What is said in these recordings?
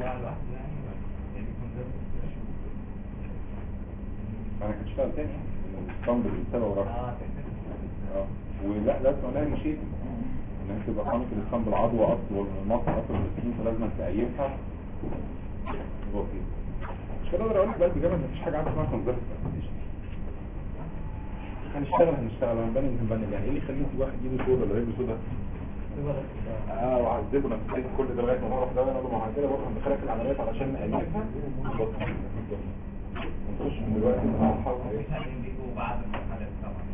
انا كنت اشتغل تاني الصمد بالسبب ورفع اه ولا لا معناها مشيت ان انت تبقى قامت الاسطمب العضوة اطول من المصل اطول من السنين فلازم تقيمها اوكي مش كده اقدر اقول لك بقى الاجابه ان مفيش حاجه عندك اسمها كونفرت هنشتغل هنشتغل هنبني هنبني يعني ايه اللي يخليك واحد يجيب سودا ولا يجيب سودا اه وعذبه نفسيا كل ده لغايه ما نعرف ده انا اقول له ما كده برضه هندخلك العمليات علشان نقلبها ونخش من دلوقتي نصحى بعد المرحلة طبعا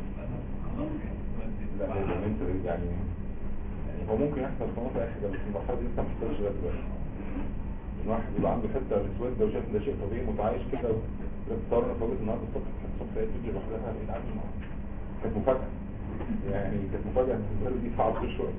لا لازم انت يعني يعني هو ممكن يحصل في نقطة اخر بس المرحلة دي انت محتاج لغاية دلوقتي الواحد يبقى عنده حتة الاسود ده وشايف ان ده شيء طبيعي متعايش كده بتصور انا فوجئت النهارده الصبح كانت صفحة فيديو لوحدها بيتعامل معاها كانت مفاجأة يعني كانت مفاجأة بالنسبة لي دي صعبة شوية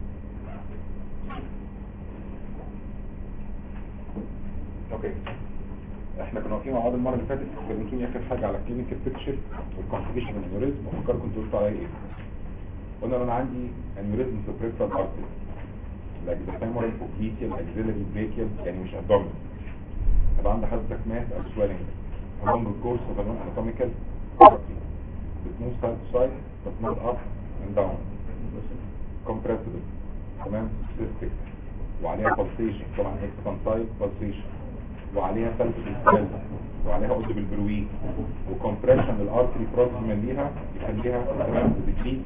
اوكي احنا كنا واقفين مع بعض المره اللي فاتت كلمتوني اخر حاجه على كلينيكال بيكتشر والكونفيجيشن انيوريزم وفكركم انتوا قلتوا عليا ايه قلنا ان انا عندي انيوريزم في بريفرال ارتري لايك ذا فيمورال بوكليتيال اكسيلري بريكيال يعني مش ابدومين يبقى عندي حضرتك ماس او سويلنج along the course of an anatomical artery it moves side to side but not up and down compressible تمام cystic وعليها pulsation طبعا expansile pulsation وعليها فلس بالسل وعليها قد بالبروي وكمبريشن للارتري بروكسيمال ليها يخليها تمام ديكريز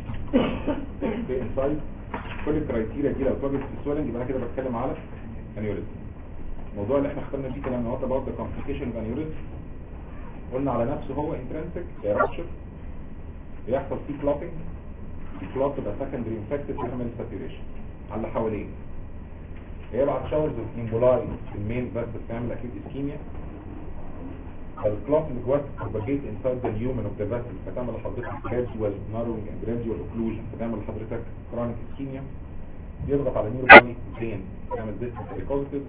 في انسايد كل الكرايتيريا دي لو اتواجدت في السويلنج يبقى انا كده بتكلم على انيوريزم الموضوع اللي احنا اخترنا فيه كلام نوات about the complication of aneurysm قلنا على نفسه هو intrinsic يا رابشر بيحصل فيه كلوتنج الكلوت تبقى secondary infected تعمل saturation على اللي حواليه يبعت شاورز اوف امبولاي في المين بس بتعمل اكيد اسكيميا الكلوت اللي جواه بروباجيت انسايد ذا نيومن اوف ذا فاسل فتعمل لحضرتك جرادوال ناروينج اند جرادوال اوكلوجن فتعمل لحضرتك كرونيك اسكيميا يضغط على نير باي فين يعمل ديستنس ريكوزيتيف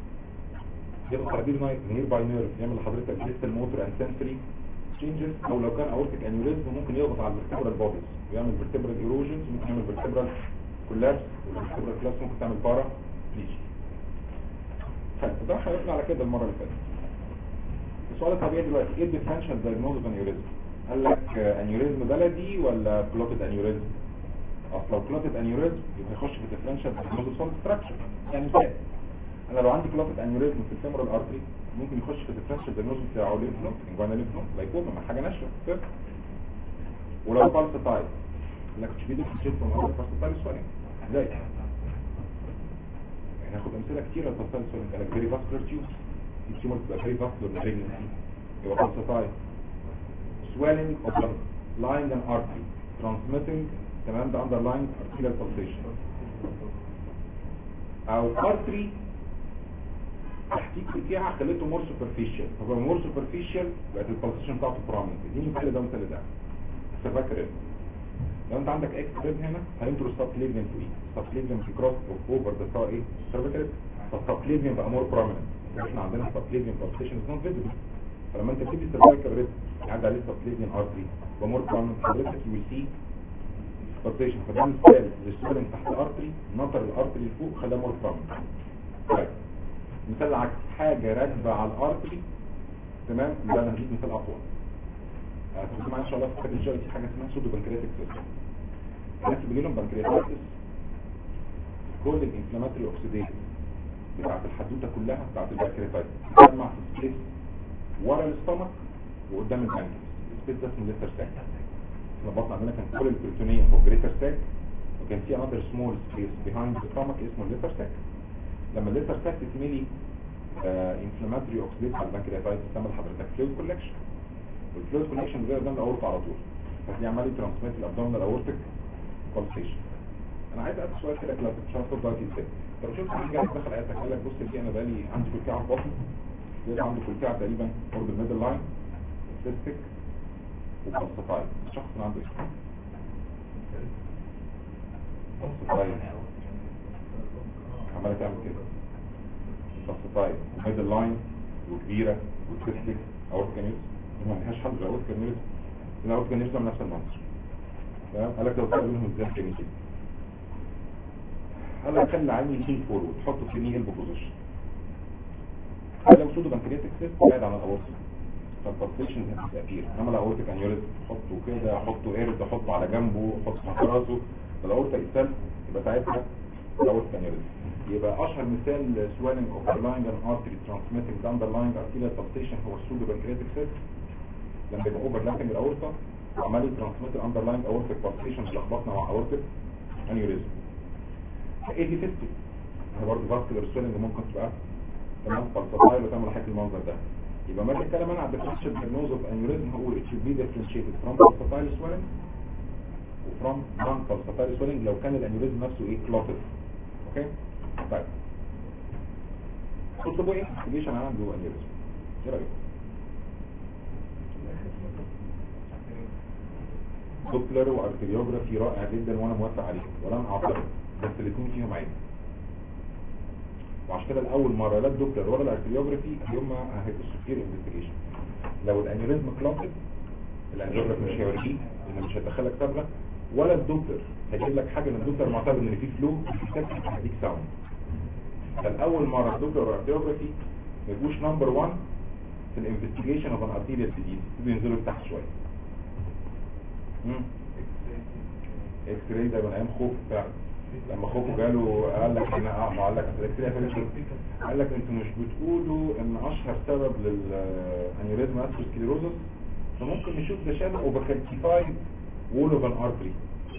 يضغط على بير نير باي نيرف يعمل لحضرتك ديستال موتور اند سنسوري تشينجز او لو كان اورتيك انيوريزم ممكن يضغط على الفرتبرال بوديز ويعمل فيرتبرال ايروجنز ممكن يعمل فيرتبرال كولابس والفرتبرال كولابس ممكن تعمل بارا بليجي طيب ده هيطلع على كده المره اللي فاتت السؤال الطبيعي دلوقتي ايه الديفرنشال دايجنوز اوف انيوريزم قال لك انيوريزم بلدي ولا كلوتد انيوريزم اصل لو كلوتد انيوريزم يبقى يخش في الديفرنشال دايجنوز اوف ستراكشر يعني ازاي انا لو عندي كلوتد انيوريزم في الفيمورال ارتري ممكن يخش في الديفرنشال دايجنوز بتاعه ليف نود انجوانا ليف نود لايكوما ما حاجه ناشفه صفر ولو بالس تايب انك مش بيدك في من اول بالس تايب سوالين ازاي هناخد امثله كتير للباسال سوالين قال لك فيري فاسكولار تيوب التيومر بتبقى فيري فاسكولار مالجنسي يبقى falsified swelling of the line and artery transmitting تمام ده underlying arterial pulsation او artery تحتيك بتاعها خليته more superficial هو more superficial بقت البلسيشن بتاعته prominent اديني مثال ده مثال ده بس فاكر ايه لو انت عندك اكس ريب هنا هينترو سبليفيان فوقيه سبليفيان في كروس اوفر ده سواء ايه سيرفيكال فالسبليفيان بقى مور بروميننت احنا عندنا سبليفيان بالسيشن از نوت فيزبل فلما انت بتيجي سيرفيكال ريب يعدي عليه سبليفيان ارتري ومور بروميننت حضرتك يو سي بالسيشن فده مثال للسويلنج تحت الارتري نطر الارتري لفوق خلاه مور بروميننت طيب مثال العكس حاجه راكبه على الارتري تمام ده انا هديك مثال اقوى هتبقى معايا ان شاء الله في كتاب الجاي حاجه اسمها سودو بنكرياتيك سيستم الناس اللي بيجيلهم بنكرياتيتس كل الانفلاماتوري اوكسيديز بتاعت الحدوته كلها بتاعت البنكرياتيتس بتجمع في سبيس ورا الاستمك وقدام البنكرياس السبيس ده اسمه ليتر ساك احنا البطن عندنا كان كل البروتونيه فوق جريتر ساك وكان في انذر سمول سبيس بيهايند الاستمك اسمه الليتر ساك لما الليتر ساك تتملي انفلاماتوري اوكسيديز على البنكرياتيتس تعمل حضرتك فلويد كولكشن والفلويد كونكشن بيبقى قدام الاورطه على طول فدي عمال يترانسميت الابدومينال اورتيك بالسيشن انا عايز اسال سؤال كده كلاسيك مش عارف دلوقتي ازاي طب شفت حد جاي دخل عيادتك قال لك بص دي انا بقالي عندي كلكعه في بطني يبقى عنده كلكعه تقريبا قرب الميدل لاين سيستيك وبالسفايد الشخص اللي عنده ايه؟ بالسفايد عماله تعمل كده بالسفايد وميدل لاين وكبيره وسيستيك اورتيك ما لهاش حد الاورت كانيرز الاورت كانيرز من نفس المنظر تمام قال لك لو فرق بينهم ازاي تاني كده قال لك خلي العين يشيل فورورد تحطه في نيه البوزيشن لو سودو بنكرياتيك سيست بعيد عن الاورطه فالبالسيشن هتتأثير انما الاورتيك انيوريزم حطه كده حطه قرد حطه على جنبه حطه على راسه الاورتا يتسل يبقى ساعتها الاورتيك انيوريزم يبقى اشهر مثال swelling of the line and artery transmitting the underlying arterial pulsation هو السودو بنكرياتيك سيست لما يبقى اوفرلابنج الاورتا وعمال يترانسميت الاندرلاينج اورتيك بالسيشن لخبطنا مع اورتيك انيوريزم ايه دي فيستي انا برضه فاسكولار سويلنج ممكن تبقى تمام فالسفايل وتعمل حاجه المنظر ده يبقى ما بتكلم انا على الديفرنشال diagnosis of aneurysm هقول it should be differentiated from pulsatile swelling وفروم non pulsatile swelling لو كان الانيوريزم نفسه ايه clotted اوكي طيب تطلبوا ايه investigation عنده انيوريزم ايه رايكم دوبلر وارتريوجرافي رائع جدا وانا موافق عليه ولن اعترض بس الاثنين فيهم عيب وعشان كده لاول مره لا الدوبلر ولا الارتريوجرافي يوم ما هيبقوا سوبير انفستيجيشن لو الانيوريزم كلوتد الانجيوجرافي مش هيوريك ان مش هيدخلك صبغه ولا الدوبلر هيجيب لك حاجه ان الدوبلر معتبر ان في فلو هيديك ساوند فالاول مره الدوبلر والارتريوجرافي ما يبقوش نمبر 1 في الانفستيجيشن اوف ان ارتيريال ديزيز يبقوا ينزلوا لتحت شويه اكس راي ده من ايام خوف فعلا لما خوفه جاله قال لك انا اه ما قال لك الاكس راي قال لك انتوا مش بتقولوا ان اشهر سبب للانيوريزم اسكليروزس فممكن نشوف ده شادو اوفر كالسيفايد وول اوف ان ارتري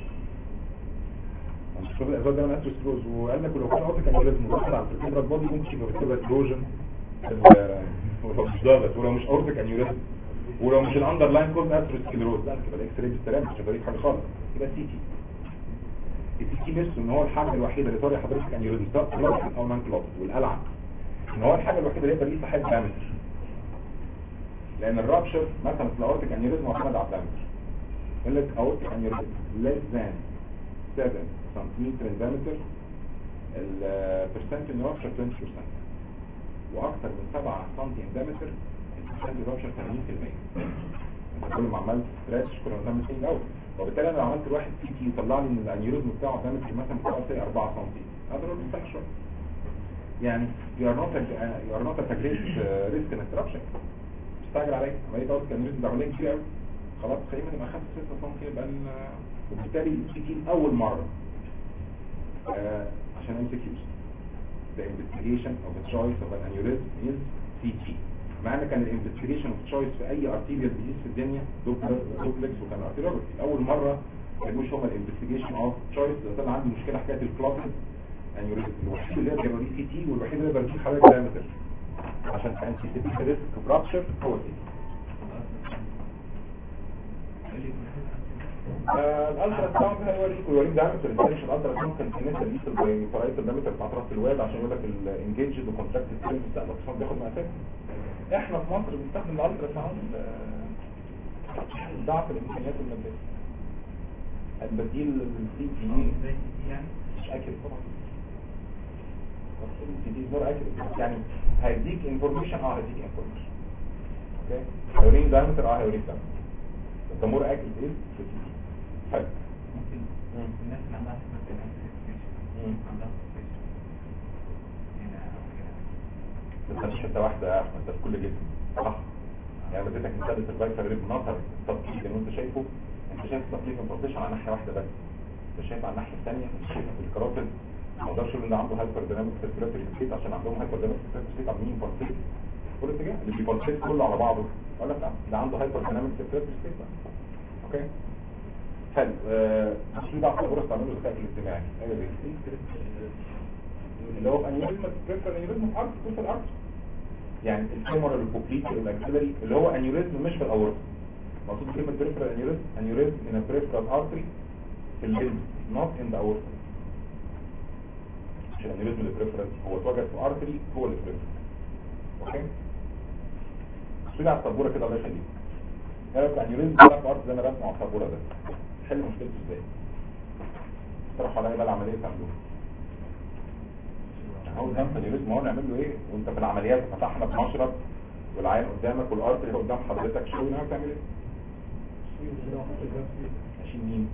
شوف الاسباب ده من اسكليروز وقال لك لو كان اوتيك انيوريزم دخل على الفرتبرال بودي ممكن يبقى فيرتبرال ايروجن ولو مش ضابط ولو مش اورتيك انيوريزم ولو مش الاندر لاين كوز اثيروسكليروز لا كده الاكس راي بالسلام مش هتوريك حاجه خالص يبقى سي تي السي تي ميزته ان هو الحاجه الوحيده اللي طاري حضرتك انيوريزم سواء كلوتد او نان كلوتد والالعن ان هو الحاجه الوحيده اللي يقدر يقيس حاجه دامتر لان الرابشر مثلا في الاورتيك انيوريزم معتمد على الدامتر يقول لك اورتيك انيوريزم less than 7 سنتيمتر دامتر البرسنت رابشر 20% واكثر من 7 سم دامتر البرسنت رابشر 80% انت كل ما عملت ستريتش كل ما تعمل سين اوت وبالتالي انا لو عملت واحد سي تي يطلع لي ان الانيوريزم بتاعه دامتر مثلا بتاعه سي 4 سم اقدر اقول له شويه يعني you are not a, you are not at a great uh, risk in disruption استعجل عليك عمليه اوت كان ريزن ده عمليه كتير قوي خلاص خلينا نبقى 5 6 سم يبقى وبالتالي السي تي اول مره آه عشان ام سي كيوز the investigation of the choice of an aneurysm is CT مع ان كان الانفستيجيشن اوف تشويس في اي ارتيريال ديزيز في الدنيا دوبلر دوبلكس وكان ارتيريوجرافي اول مره ما يجوش هما الانفستيجيشن اوف تشويس ده طلع عندي مشكله حكايه الكلوتد انيوريزم الوحيد اللي يقدر يوريه سي تي والوحيد اللي يقدر يجيب حضرتك دايمتر عشان تانتيسيبيت ريسك فرابشر هو سي تي الالترا ساوند هيوريك ويوريك دايمتر الانتنشن الالترا ساوند كان في الناس اللي في طريقه الدايمتر بتاعت راس الواد عشان يقول لك الانجيجد وكونتراكت سترينج بتاع الالترا بياخد مقاسات احنا في مصر بنستخدم الالترا ساوند ضعف الامكانيات الماديه البديل للسي تي مش اكل طبعا السي تي مور اكل يعني هيديك انفورميشن اه هيديك انفورميشن اوكي هيوريك دايمتر اه هيوريك دايمتر انت مور اكل ايه في السي تي حلو ممكن الناس اللي عندها سكر عندها سكر هنا او هنا بس مش حته واحده يا احمد ده في كل جسم صح يعني لما اديتك مثال السرفايفر ريب نظر التطبيق اللي انت شايفه انت شايف التطبيق ما بتطبقش على ناحيه واحده بس انت شايف على الناحيه الثانيه انت شايف الكراتين ما اقدرش اقول ان عنده هايبر ديناميك سيركيولاتوري ستيت عشان عندهم هايبر ديناميك سيركيولاتوري ستيت عاملين بارتيت كل اتجاه اللي بيبارتيت كله على بعضه ولا لا ده عنده هايبر ديناميك سيركيولاتوري ستيت اوكي حلو في بعض الخبراء استعملوا الذكاء الاجتماعي ايوه اللي هو انيوريزم بريفر انيوريزم في ارض في الارض يعني الفيمورال البوبليتي والاكسلري اللي هو انيوريزم مش في الاورطه مقصود كلمه بريفر انيوريزم انيوريزم ان بريفرال ارتري في الليمب نوت ان ذا اورطه مش الانيوريزم البريفرال هو اتوجد في ارتري هو البريفرال اوكي كده على السبوره كده الله يخليك ايه رايك الانيوريزم ده في ارض زي ما رسمه على السبوره ده حل مشكلته ازاي اقترحوا عليا بقى العمليه تعملوها هو ده انيوريزم هو نعمل له ايه وانت في العمليات فتحنا بمشرط والعين قدامك والارتري قدام حضرتك شو نعمل تعمل ايه اشيل مين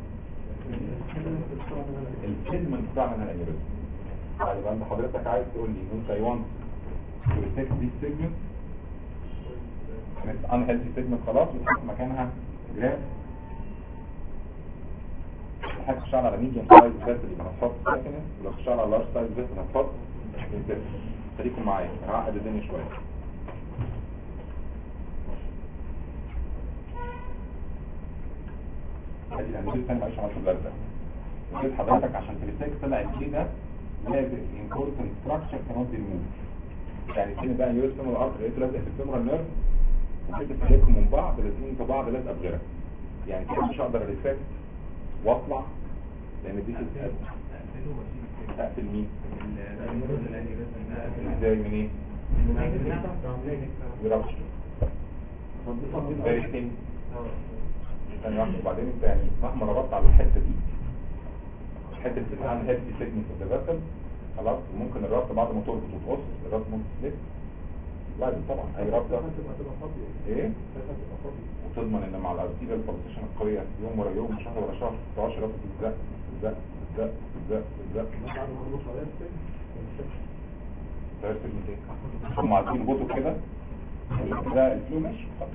السيجمنت بتاع من الانيوريزم طيب انت حضرتك عايز تقول لي انت يوانت ريسكت دي سيجمنت كانت ان هيلثي سيجمنت خلاص وتحط مكانها جراف حاجه تشتغل على ميديوم سايز بس اللي هتحط سكند ولو تشتغل على لارج سايز بس هتحط انتست خليكم معايا هعقد الدنيا شويه ادي الانجيل الثاني معيش عملت البلد ده قلت حضرتك عشان تريسكت طلع الجي ده لازم important structure cannot be removed يعني فين بقى يورس فيمور ارت لقيته لازق في الفيمورال نيرف وكنت تفرقهم من بعض لازقين في بعض لازقه بغيرها يعني كده مش هقدر ريسكت واطلع لان دي اقفله واشيل الكلام. اقفل مين ال- النيورون اللي قال لي بس إن أقفل. ازاي منين يرابش فيري ثين ثاني واحده وبعدين انت يعني مهما ربطت على الحته دي حته الان هيلثي سيجمنت اوف ذا فيسل خلاص وممكن الربط بعد ما تربط وتقص الربط ممكن تسلك لازم طبعا اي ربطه ايه وتضمن ان مع الارتيريال بالسيشن القويه يوم ورا يوم شهر ورا شهر ما تقعدش ربط تزق تزق تزق تزق تزق تغير سيجمنت ايه هم عارفين بوتو كده ده الفلو ماشي خلاص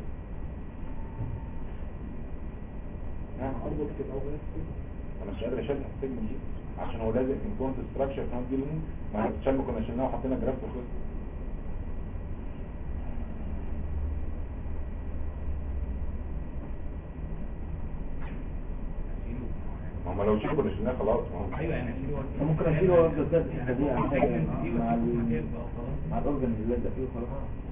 انا مش قادر اشيلها السجن دي عشان هو لازق في كونت ستراكشر كان دي لون ما احنا بتشال كنا شلناها وحطينا جراف وخلص أشيله. ما هم لو شيلوا كنا شلناها خلاص ما هو ايوه يعني اشيله وأركب. ممكن أشيله وأفضل ثابت في الحديد عن حاجة السيجمنت دي مع وأشيله ال- مكان بقى وخلاص. مع الأورجن اللي لازق فيه وخلاص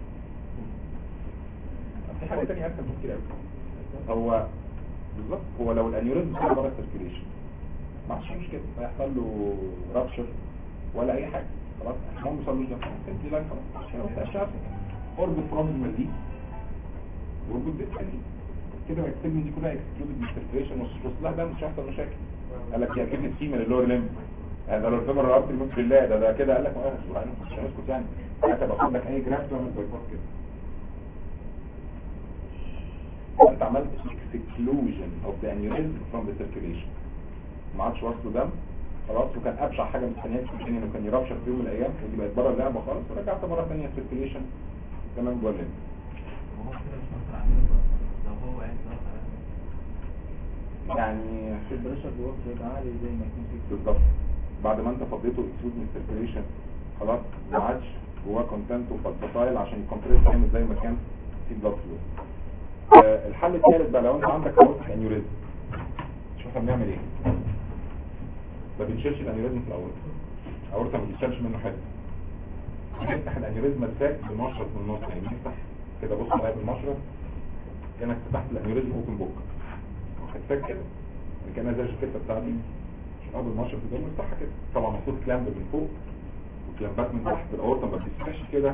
في حاجه ثانيه اسهل كتير قوي هو بالظبط هو لو الانيوريزم طلع بره السيركيليشن ما عادش فيه مشكله لا يحصل له رابشر ولا اي حاجه خلاص احنا ما بيوصلوش ده سيمبلي لاين خلاص عشان ما تبقاش عارف اوربت بروبلم دي وربط دي تاني كده بقى السيجمنت دي كلها اكسكلودد من السيركيليشن مش وصل لها ده مش هيحصل مشاكل قال لك يا كلمه سيما للور ليمب ده لو الفيبر الارتري ممكن بالله ده ده كده قال لك ما مش هنسكت يعني حتى باخد لك اي جراف تعمل بايباس كده انت عملت exclusion of the aneurysm from the circulation ما عادش وصله دم خلاص وكان ابشع حاجه مستنياك في الدنيا انه كان يرابشر في يوم من الايام ودي بقت بره اللعبه خالص ورجعت مره ثانيه circulation تمام جوه الليمب وهو كده مش هينفع اعمله بقى. لو هو قاعد خلاص على يعني البريشر جواه مش هيبقى عالي زي ما يكون فيه بالظبط بعد ما انت فضيته اكسود من السيركيليشن خلاص ما عادش جواه كونتنت وفالسفايل عشان يكمبريس جامد زي ما كان في بلاد فلو آه الحل الثالث بقى لو انت عندك اورتيك انيوريزم شوف احنا بنعمل ايه ما بنشيلش الانيوريزم في الاول الاورطه ما بتشيلش منه حاجه نفتح الانيوريزم الفاك بالمشرط من النص يعني نفتح كده بص معايا بالمشرط كانك فتحت الانيوريزم اوبن بوك هتفك كده يعني كانها زي الجاكيته بتاعتي عشان اول المشرط ده نفتحها كده طبعا محطوط كلامب من فوق وكلامبات من تحت الاورطه ما بتفتحش كده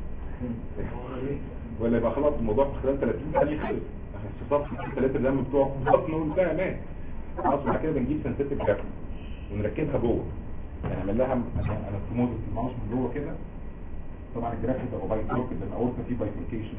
ولا يبقى خلاص الموضوع في خلال 30 ثانيه خلص اختصاص في 3 دم بتوعه بطن وانتهى مات خلاص بعد كده بنجيب سنسيتيف جرافيك ونركبها جوه يعني نعمل لها انستموزس الماوس من جوه كده طبعا الجرافيك هيبقى بايفورك لان الاورطه فيه بايفوركيشن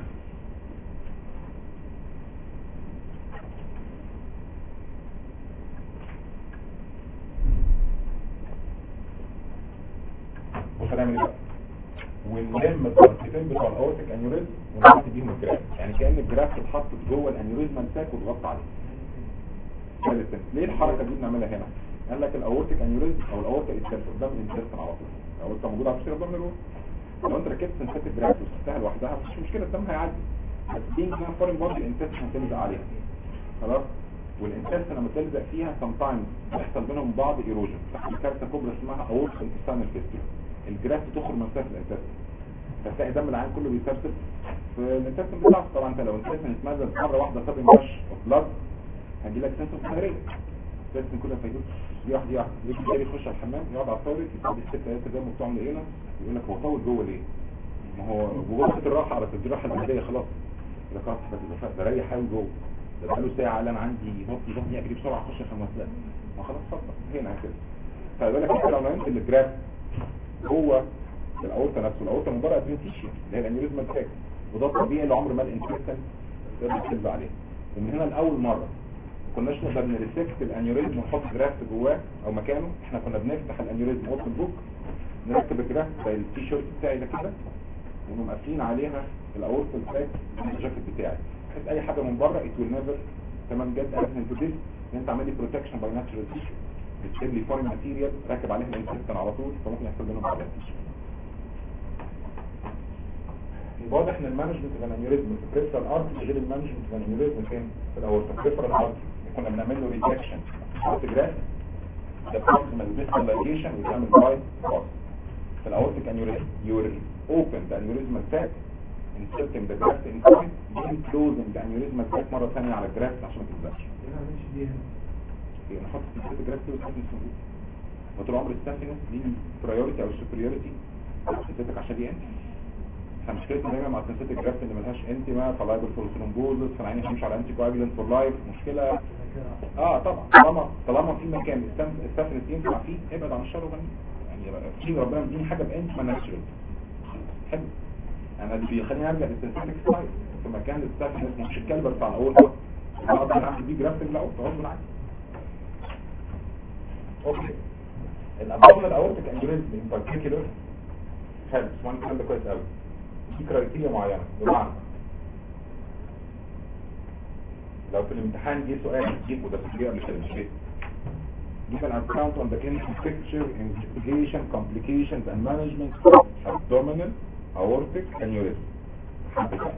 بص هنعمل ايه بقى ونلم الطرفتين بتوع الاورتيك انيوريزم ونحط بيهم الجراف يعني كان الجراف اتحطت جوه الانيوريزم الساك واتغطى عليه ثالثا ليه الحركه دي بنعملها هنا قال لك الاورتيك انيوريزم او الاورتا اتسيرف قدام الانتستين على طول الاورتا موجوده على الفصيله قدام الروح لو انت ركبت سنسيتيف جراف وسبتها لوحدها مش مشكله الدم هيعدي بس بينج ما فورين بودي الانتستين هتلزق عليها خلاص والانتستين لما تلزق فيها sometimes بيحصل بينهم بعض ايروجن تحت كارثه كبرى اسمها اورت انتستينال فيستولا الجراف تخرج من مسافه الانتستين فتلاقي دم العين كله بيسرسب في الانتستين بتاعك طبعا انت لو الانتستين اتمزج مره واحده سبب مش اوف بلاد هيجي لك سنسور خيريه الانتستين كلها فيدوس دي واحده دي واحده يجي تاني يخش على الحمام يقعد على الطاوله يسيب الست ثلاثه دم بتوعهم لقينا يقول لك هو طول جوه ليه؟ ما هو وغرفه الراحه على الراحه العاديه خلاص ده خلاص بس ده ريح قوي جوه ده بقاله ساعه قال انا عندي بطني بطني اجري بسرعه اخش الحمام لا ما خلاص اتفضل هنا كده فيقول لك انت لو نمت الجراف جوه الاورطه نفسه الاورطه من بره ادفنتيشن اللي هي الانيوريزم الفاك وده الطبيعي اللي عمر ما الانفكشن يقدر يكذب عليه ومن هنا لاول مره ما كناش نقدر نريسكت الانيوريزم ونحط جرافت جواه او مكانه احنا كنا بنفتح الانيوريزم اوبن بوك نركب الجرافت زي التي شيرت بتاعي ده كده ونقوم قافلين عليها الاورت الباك الجاكيت بتاعي بحيث اي حاجه من بره ات ويل نيفر تمام جت ارسن بروتكت ان انت عامل لي بروتكشن باي ناتشرال تيشو بتسيب لي فورين ماتيريال راكب عليها الانفكشن على طول فممكن يحصل بينهم بعد يبقى واضح ان المانجمنت اوف الانيوريزم في بريفرال ارت غير المانجمنت اوف الانيوريزم فين في الاورتا بريفرال ارت كنا بنعمل له ريجكشن اوتوجراف ده بروكسيمال فيسكاليزيشن وتعمل باي كوست في الاورتيك انيوريزم يور اوبن ذا انيوريزم ساك inserting the graft inside then closing the aneurysmal sac مرة ثانية على الجرافت عشان ما تلزقش يبقى نحط سلسلة جرافت وستافنس موجود وطول عمر الستافنس دي برايورتي او سوبريورتي سلسلتك عشان دي انت احنا مشكلتنا دايما مع سلسلة الجرافت اللي ملهاش انتي ما فلايبل فور ثرومبوزس فالعين هيمشي على انتي كواجلنت فور لايف مشكلة اه طبعا طالما طالما في مكان الستافنس ينفع فيه ابعد عن الشر وغني يعني في ربنا مديني حاجة بانت ما ناتشرال حلو انا اللي بيخليني ارجع للسنسيتك سايد في مكان الستافنس مش الكلبة بتاع الاول ده اقدر اعمل بيه جرافت الاول غصب عني اوكي الابdominal aortic aneurysm in particular حلو اسمعني الكلام ده كويس قوي في كرايتيريا معينه بمعنى لو في الامتحان جه سؤال يجيب وده في قبل كده مش كده give an account on the clinical picture investigation complications and management of abdominal aortic aneurysm حبة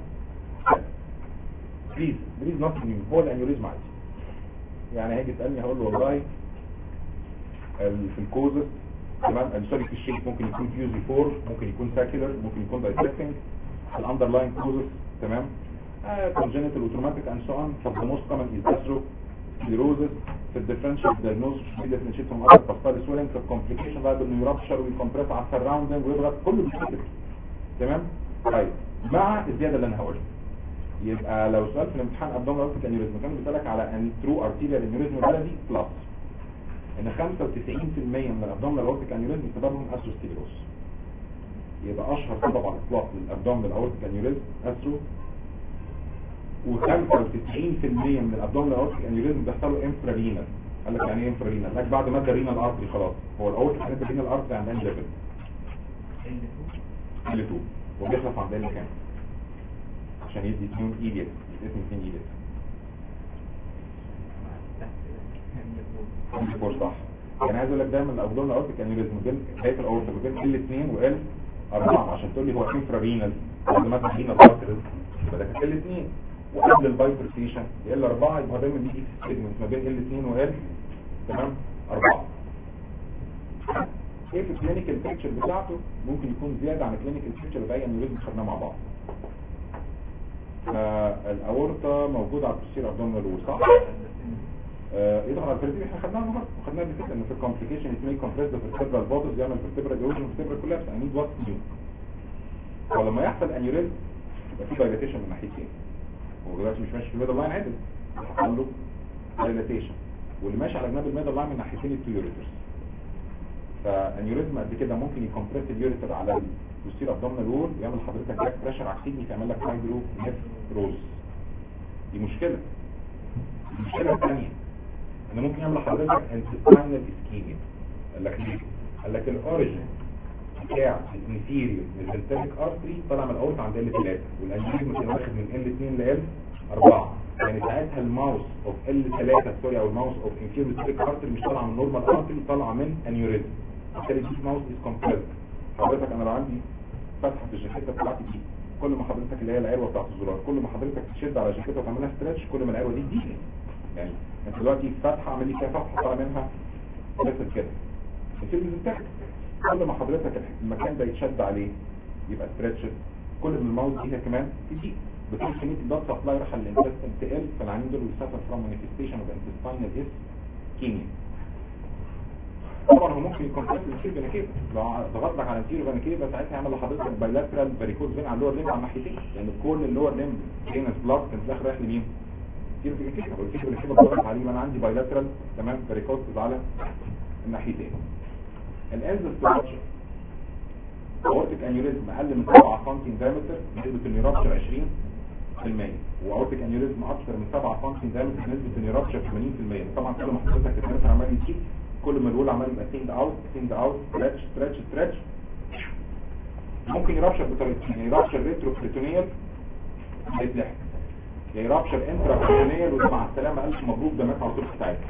بليز بليز نوت نيو هو الانيوريزم عادي يعني هيجي يسالني هقول له والله ال- في الكوزس تمام سوري في الشيك ممكن يكون فيوزي فور ممكن يكون ساكيلر ممكن يكون دايسكتنج الاندرلاين كوزس تمام كونجنتال وتروماتيك اند سو اون فور ذا موست كومن از اثرو سكليروزس في الديفرنشال دايجنوستس في ديفرنشيت فروم اذر باستال سويلنج في الكومبليكيشن بقى انه يرابشر ويكمبريس على السراوندنج ويضغط كله بيتكتب تمام طيب مع الزياده اللي انا هقولها يبقى لو سؤال في الامتحان ابدومينال اورتيك انيوريزم كان بيسالك على ان ترو ارتيريال انيوريزم بلدي بلس ان 95% من الابدومينال اورتيك انيوريزم سببهم اسوسكليروس يبقى اشهر سبب على الاطلاق للابدومينال اورتيك انيوريزم اسو و95% من الابدومينال اورتيك انيوريزم بيحصل له انفرارينال قال لك يعني ايه انفرارينال قال لك بعد ما ادى رينال ارتري خلاص هو الاورتيك هنبدا رينال ارتري عند انهي ليفل ال 2 وبيخلص عند ال كام عشان يدي 2 ايديت اسم 2 ايديت فور صح يعني عايز اقول لك دايما الابدومينال اورتيك انيوريزم بين بدايه الاورتيك بين ال 2 وال 4 عشان تقول لي هو انفرارينال بعد ما ادى رينال ارتري يبقى ده كان ال 2 وقبل البايبرسيشن ال 4 يبقى دايما بيجي سيجمنت ما بين ال 2 وال تمام 4 ايه في الكلينيكال بيكتشر بتاعته ممكن يكون زياده عن الكلينيكال بيكتشر باي انيوريزم خدناه مع بعض الاورطه موجوده على البوستير ابدومينال وول صح آه، ايه ده على الفريدي احنا خدناها النهارده خدناها قبل كده ان في الكومبليكيشن ات مي كومبريس ذا فيرتبرال بودز يعمل فيرتبرال ايروجن فيرتبرال كولابس اي نيد وات نيو ولما يحصل انيوريزم يبقى في دايلاتيشن من ناحيتين هو دلوقتي مش ماشي في الميدل لاين عدل حصل له دايلاتيشن واللي ماشي على جناب الميدل لاين من ناحيتين التيوريترز فانيوريزم قد كده ممكن يكمبريس اليوريتر على البوستير ابدومينال وول ويعمل حضرتك باك بريشر على الكدني تعمل لك هايدرو نيفروز دي مشكله المشكله الثانيه ان ممكن يعمل لحضرتك انتستينال اسكيميا قال لك ليه؟ قال لك الاوريجن بتاع الانفيريور ميزنتريك ارتري طالع من الاورت عند ال 3 والانيوريزم كان واخد من ال 2 ل ال 4 يعني ساعتها الماوس اوف ال 3 سوري او الماوس اوف انفيريور ميزنتريك ارتري مش طالعه من نورمال ارتري طالعه من انيوريزم بالتالي دي ماوس از كومبريس حضرتك انا لو عندي فتحه في الجاكيته بتاعتي دي كل ما حضرتك اللي هي العروه بتاعت الزرار كل ما حضرتك تشد على الجاكيته وتعملها ستريتش كل ما العروه دي تضيق يعني انت دلوقتي فتحه عامل لي فيها فتحه طالع منها بس كده الفيلم بتاعك كل ما حضرتك المكان ده يتشد عليه يبقى ستريتش كل ما الماوس دي هي كمان تضيق بتقول كميه البلاد سبلاي راح للانتستين تقل فالعيانين دول بيسافر فروم مانيفستيشن اوف انتستينال اس كيميا طبعا هو ممكن يكون حاسس الانتيرو فينيكيفا لو ضغط لك على الانتيرو فينيكيفا ساعتها يعمل لحضرتك بايلاترال فاريكوز فين على اللور ليمب على الناحيتين لان كل اللور ليمب فينس بلاد كان في الاخر رايح لمين؟ انتيرو فينيكيفا والانتيرو فينيكيفا ضغط عليه يبقى انا عندي بايلاترال تمام فاريكوز على الناحيتين الانز ستراكشر اورتيك انيوريزم اقل من 7 سم دايمتر نسبه النيورابشر 20% واورتيك انيوريزم اكثر من 7 سم دايمتر نسبه النيورابشر 80% طبعا كل ما حضرتك الناس عمال يزيد كل ما الول عمال يبقى سيند اوت سيند اوت ستريتش ستريتش ستريتش ممكن يرابشر بطريقتين يرابشر ريترو بريتونيال يتلحق يا يرابشر انترا بريتونيال وده مع السلامه الف مبروك ده مات على طول بتاعتك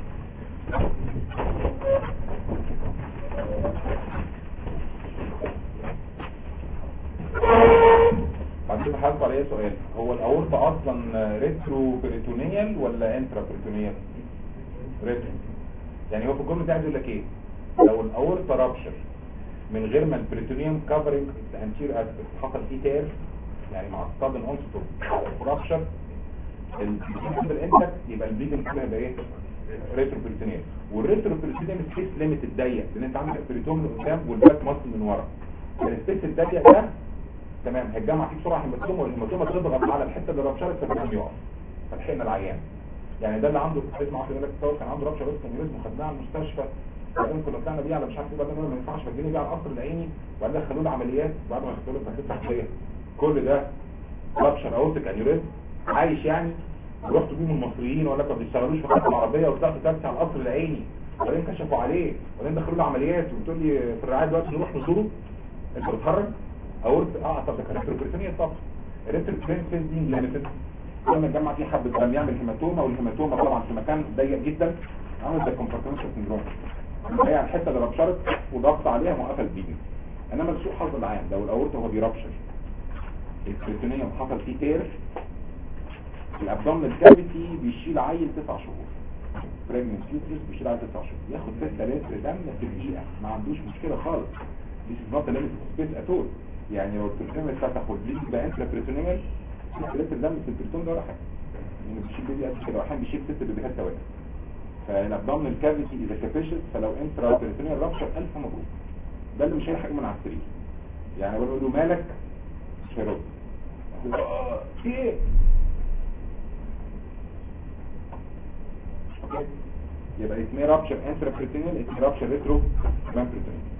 بعدين هحاسب على ايه سؤال هو الاورطه اصلا ريترو بريتونيال ولا انترا بريتونيال ريترو يعني هو في الجمله دي عايز يقول لك ايه لو الاورطه رابشر من غير ما البريتونيوم كفرنج الانتير اسبكت حصل فيه تير يعني مع الصدن اونستو رابشر البريتونيوم الانتك يبقى البليدنج كله هيبقى ايه ريترو بريتونيال والريترو بريتونيال سبيس ليميت الضيق لان انت عندك البريتون من قدام والباك ماسل من ورا السبيس الضيق ده تمام هيتجمع فيه بسرعه هيماتوما والهيماتوما تضغط على الحته اللي رابشرت فالدم يقف فلحقنا العيان يعني ده اللي عنده اسمه عارف يقول لك تصور كان عنده رابشر اسمه ميريزم خدناه على المستشفى وبعدين كنا طلعنا بيه على مش عارف ايه بعدين قالوا ما ينفعش فاديني بيه على القصر العيني وبعدين دخلوه له عمليات بعد ما دخلوه له تحديد تحتيه كل ده رابشر اورتيك انيوريزم عايش يعني ورحت بيه من المصريين ولا ما بيشتغلوش في خط العربيه وطلعت تاكسي على القصر العيني وبعدين كشفوا عليه وبعدين دخلوا له عمليات وبتقول لي في الرعايه دلوقتي نروح نزوره انت بتتخرج اورت اه طب ده كان ريتروبريتونيا طب الريتروبريتونيا دي ليميتد لما نجمع فيه حبه دم يعمل هيماتوما والهيماتوما طبعا في مكان ضيق جدا عامل زي كومبارتمنت سندروم هي الحته اللي ربشرت وضغط عليها موقفه البيبي انما لسوء حظ العام لو الاورطه هو بيربشر البريتونيوم حصل فيه تير الابدومينال كافيتي بيشيل عيل تسع شهور بريجننت يوترس بيشيل عيل تسع شهور ياخد 6 لتر دم في دقيقه ما عندوش مشكله خالص دي نوت ليميت سبيس اتول يعني لو البريتونيوم اتفتح والبليد بقى انترا بريتونيوم 6 لتر دم في البريتون ده ولا حاجه يعني بيشيل بيبي قد كده واحيانا بيشيل ست بيبيهات توالي فالابدومينال كافيتي اذا كابيشس فلو انترا بريتونيال رابشر الف مبروك ده اللي مش هيلحق من على السرير يعني بقول له مالك مش هيرد في ايه اوكي يبقى اسمه رابشر انترا بريتونيال اسمه رابشر ريترو كمان بريتونيال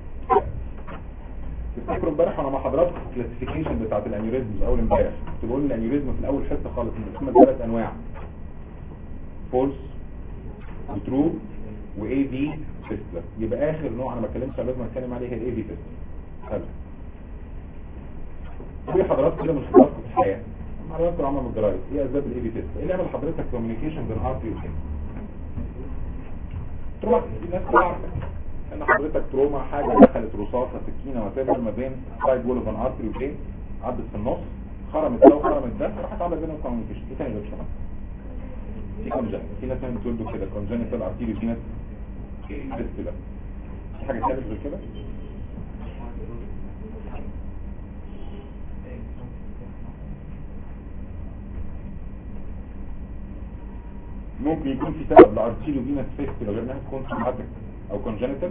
تفتكروا امبارح وانا مع حضراتكم الكلاسيفيكيشن بتاعت الانيوريزمز اول امبارح كنت بقول الانيوريزم في الاول حته خالص من ثلاث انواع فولس وترو واي في فيستلر يبقى اخر نوع انا ما اتكلمتش عليه لازم اتكلم عليه هي الاي في فيستلر حلو في حضراتكم كده من خبراتكم في الحياه حضراتكم عامه من الجرايد ايه اسباب الاي في فيستلر ايه اللي يعمل حضرتك كوميونيكيشن بين ارتي وكده تروما الناس تعرف ان حضرتك تروما حاجه دخلت رصاصه سكينه وتبر ما بين سايد وول اوف ان ارتري وبين عدت في النص خرمت ده وخرمت ده راحت عامله بينهم كوميونيكيشن ايه تاني غير كده في كونجنت في ناس من بتولدوا كده كونجنتال ارتيري في ناس فيستيلا في حاجه ثالث غير كده ممكن يكون في سبب لارتيريو فينس فيستيلا غير انها تكون سوماتيك او كونجنتال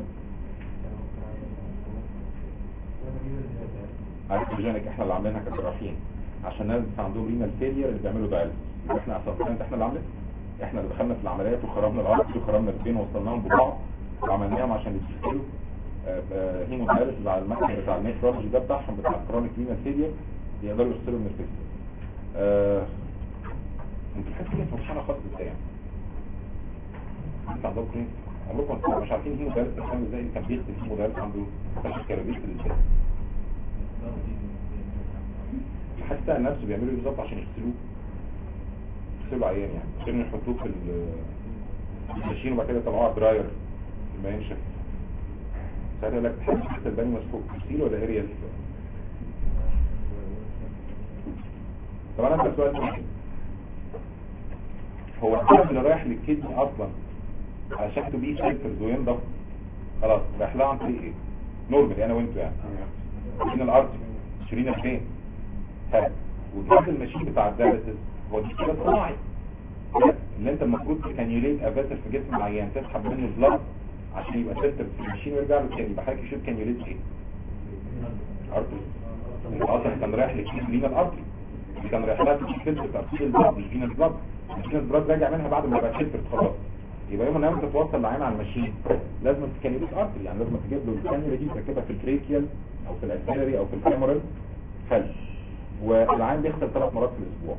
ارتيجينيك احنا اللي عاملينها كجراحين عشان ناس عندهم رينال فيلير اللي بيعملوا دايلس واحنا اصلا احنا اللي عاملين احنا اللي دخلنا في العمليات وخربنا الارض وخربنا البين ووصلناهم ببعض وعملناهم عشان يدخلوا هيمو دايلس على المكن بتاع النيفرولوجي ده بتاعهم بتاع الكرونيك رينال فيلير يقدروا يغسلوا من الفيستيلا انتوا الحته دي فرحانه خالص ازاي يعني انت عندكم ايه عمركم مش عارفين هيمو دايلس بتعمل ازاي كان بيغسل هيمو دايلس عنده كان بيغسل ازاي حتى نفسه بيعملوا ايه بالظبط عشان يغسلوه يغسلوا عيان يعني عشان يحطوه في الماشين وبعد كده يطلعوه على دراير لما ينشف ساعتها يقول لك تحس حتى الباني مسحوق تفصيل ولا اريال طب انا اسال سؤال مهم هو الدم اللي رايح للكدني اصلا علشان تبيه فلترز وينضف خلاص رايح لها عن طريق ايه؟ نورمال انا وانتوا يعني من الارض شيرين فين حلو والجهاز الماشين بتاع الدايليسيس هو دي كده صناعي اللي انت المفروض تكانيوليت افاسر في جسم العيان تسحب منه البلد عشان يبقى فلتر في الماشين ويرجع له تاني يبقى حضرتك يشوف كانيوليت ايه ارتري انت اصلا كان رايح لكيس لينا الارتري كان رايح لها تجيب فلتر ترتيب البلد مش فينا البلد فينا البلد راجع منها بعد ما بقى فلتر خلاص يبقى يوم ما انت توصل العين على الماشين لازم تكانيوليت ارتري يعني لازم تجيب له الكانيولا دي تركبها في التريكيال او في الاسيلري او في الفيمورال حلو والعين بيغسل ثلاث مرات في الاسبوع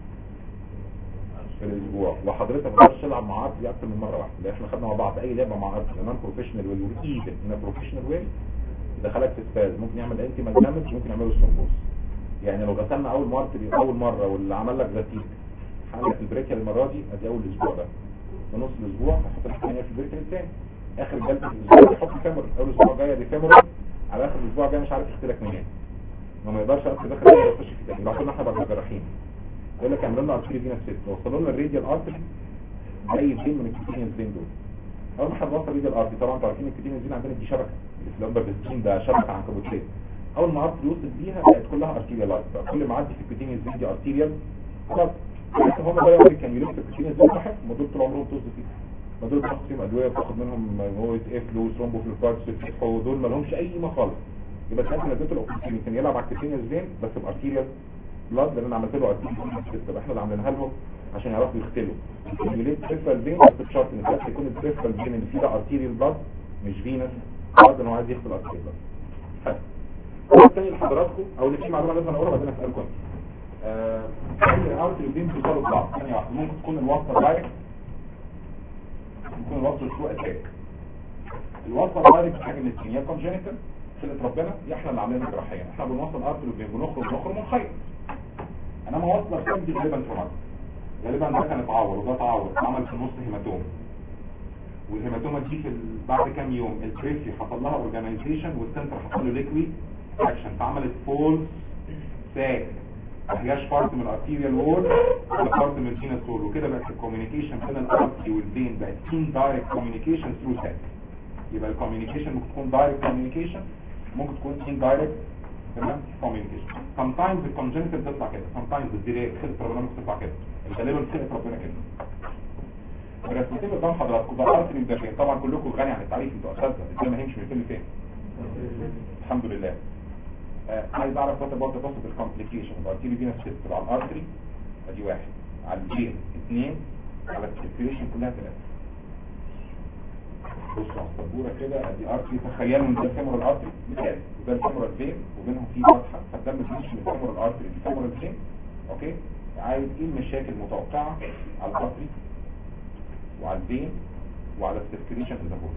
في الاسبوع وحضرتك ما تقدرش تلعب مع عرض اكتر من مره واحده لان احنا خدنا مع بعض اي لعبه مع عرض نون بروفيشنال ويل وايفن ان بروفيشنال ويل يدخلك في سباز ممكن يعمل انتي مالجامج ممكن يعمله ثرومبوز يعني لو غسلنا اول مرة اول مرة واللي عمل لك غسيل حالك البريكيا المرة دي ادي اول اسبوع ده في نص الاسبوع هحط لك الثانيه في البريكيا الثاني اخر جلسه الاسبوع يحط فيمور اول اسبوع جايه دي فيمور على اخر الاسبوع الجاي مش عارف يختلك منين ما ما يقدرش يعرف يدخل تاني يخش في تاني يبقى كنا احنا بقى جراحين يقول لك اعملوا لنا ارتري فينا ست وصلوا لنا الراديال ارتري زي فين من الكتين فين دول اول ما احنا بنوصل راديال ارتري طبعا انتوا عارفين الكتين فين عندنا دي شبكه الفلوبر بالسين ده شبكه عنكبوتيه اول ما ارتري يوصل بيها بقت كلها ارتيريال لايت بقى كل ما عدي في الكتين فين دي ارتيريال خلاص بس هم بقى يقول كان يلف الكتين فين واحد ما دول طول عمرهم طز فيه ما دول بتاخد فيهم ادويه بتاخد منهم هو افلو ثرومبوفلوبارس ودول ما لهمش اي قيمه خالص يبقى ساعتها انا اديته الاوكسجين كان يلعب على الكتينيوس فين بس بارتيريال بلاد لان انا عملت له ارتيريال سيستم احنا اللي عاملينها لهم عشان يعرفوا يختلوا الكيميوليت بريفرال فين بس بشرط ان بس يكون البريفرال فين اللي فيه ده ارتيريال بلاد مش فينس بلاد ان هو عايز يختل ارتيريال بلاد حلو السؤال الثاني لحضراتكم او اللي فيه معلومه لازم اقولها بعدين اسالكم آه اي ارتيريال فين بيوصلوا ببعض ثانيه واحده ممكن تكون الوصله دايركت ممكن الوصله شو اتاك الوصله دايركت حاجه من الاثنين يا كونجنتال خلقة ربنا يا احنا اللي عاملينها جراحيا احنا بنوصل ارتر وبين بنخرج بنخرج منخيط انما وصل الكلام دي غالبا تروماتيك غالبا ده كان اتعور وده اتعور عمل في النص هيماتوم والهيماتوما دي في ال- بعد كام يوم البريفي حصل لها اورجانيزيشن والسنتر حصل له ليكويد اكشن فعملت فولس ساك ما هياش بارت من الارتيريال وول ولا بارت من الفينس وول وكده بقت الكوميونيكيشن بين الارتري والفين بقت ان دايركت كوميونيكيشن ثرو ساك يبقى الكوميونيكيشن ممكن تكون دايركت كوميونيكيشن ممكن تكون indirect تمام communication sometimes الكونجنتال تطلع كده sometimes الديريكت خلقة ربنا ممكن تطلع كده غالبا خلقة ربنا كده الرسمتين قدام حضراتكم ده ارتري ده فين طبعا كلكم غني عن التعريف انتوا اساتذه ازاي ما هيمشي من فين لفين الحمد لله آه عايز اعرف وات اباوت ذا possible complication الارتري فينا سيستم على الارتري ادي واحد على الجين اثنين على السيركيوليشن كلها ثلاثه بصوا على السبوره كده ادي ارتري تخيلوا ان ده الفيمورال ارتري مثال وده الفيمورال فين وبينهم في فتحه فالدم بيمشي من الفيمورال ارتري للفيمورال فين اوكي عايز ايه المشاكل المتوقعه على الارتري وعلى الفين وعلى السيركيوليشن اللي هو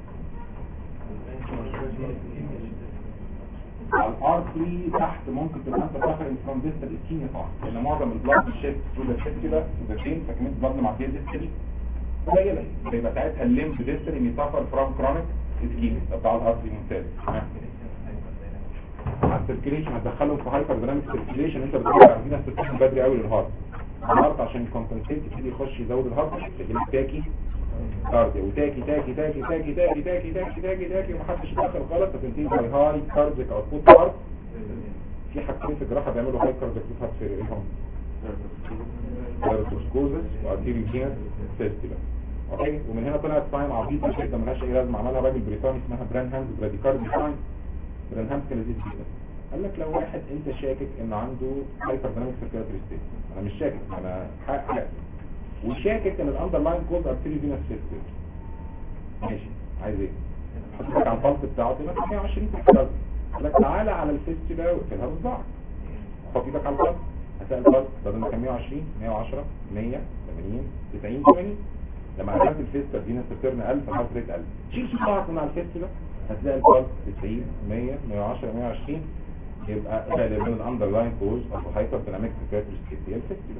على الارتري تحت ممكن تبقى انت سافر فروم ديستال اسكيميا صح لان معظم البلاد شيفت ثرو ذا كده تو ذا فين فكميه البلاد معديه ديستالي قليله يبقى ساعتها الليمف ديستال ان يسافر فروم كرونيك اسكيميا ده بتاع الارتري ممتاز ها. على السيركيليشن هتدخلهم في هايبر ديناميك سيركيليشن انت بتقول عايزين السيركيليشن بدري قوي للهارت الهارت عشان يكمبنسيت يبتدي يخش يزود الهارت يجيب تاكي كارديو وتاكي تاكي تاكي تاكي تاكي تاكي تاكي تاكي تاكي ومحدش يتدخل غلط فتنتهي باي هاي كارديك اوتبوت هارت في حاجتين في الجراحه بيعملوا هاي كارديك هارت فيلير ايه هم؟ دايركتوسكوزس وارتيريو فينس فيستيلا اوكي ومن هنا طلعت ساين عبيطه جدا ملهاش اي لازمه عملها راجل بريطاني اسمها بران هاند براديكاردي ساين بران هاند كان لذيذ جدا قال لك لو واحد انت شاكك ان عنده هايبر ديناميك سيركيولاتري ستيت انا مش شاكك انا حق وشاكك ان الاندرلاين كوز ارتيريو فينس فيستيلا ماشي عايز ايه حطيتك على البلط بتاعه تبقى 120 في الكلام قال لك تعالى على الفيستيلا واقفلها بصباعك حط ايدك على البلط هتلاقي البلط بدل ما كان 120 110 100 80 90 80 لما عملت الفيستر دي نسترن 1000 الهارت ريت 1000 شيل صباعك من على الفيستر هتلاقي البلس 90 100 110 120 يبقى غالبا الاندرلاين كوز اوف هايبر ديناميك سيركيولاتري ستيت هي الفيستر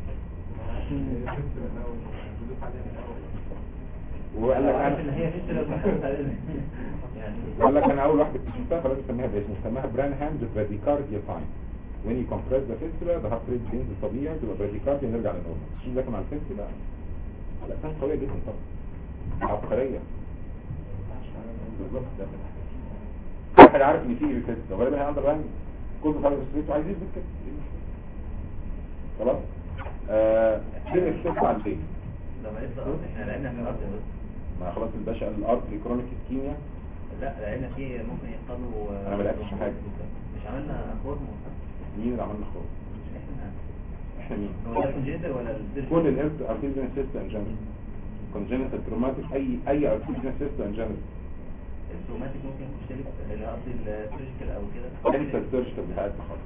وقال لك عارف ان انا هي فكره يعني قال لك انا اول واحد اكتشفتها فلازم اسميها باسم سماها بران هاند براديكارديا ساين when you compress the fistula the heart rate بينزل طبيعي تبقى براديكارديا نرجع للنورمال شيل ده مع الفيستula لا كانت قوية جدا طبعا عبقرية بالظبط ده واحد عارف ان في ريكست غالبا هي اندر لاين كل فرق ستريت وعايز يثبت كده خلاص آه فين الشيخ على البيت لما لسه احنا لقينا في الارض بس ما خلاص الباشا قال الارض كرونيك اسكيميا لا لقينا في ممكن يحصلوا أنا ما لقيتش حاجة. مش عملنا فورم مين اللي عملنا خروج مش احنا احنا مين هو ده كونجنتال ولا الديرش؟ كل الارث ارتيزيان سيست ان جنرال كونجنتال تروماتيك اي اي ارتيزيان سيست ان جنرال السوماتيك ممكن تشترك اللي قصدي السيرجيكال او كده انت السيرجيكال بتاعتنا خالص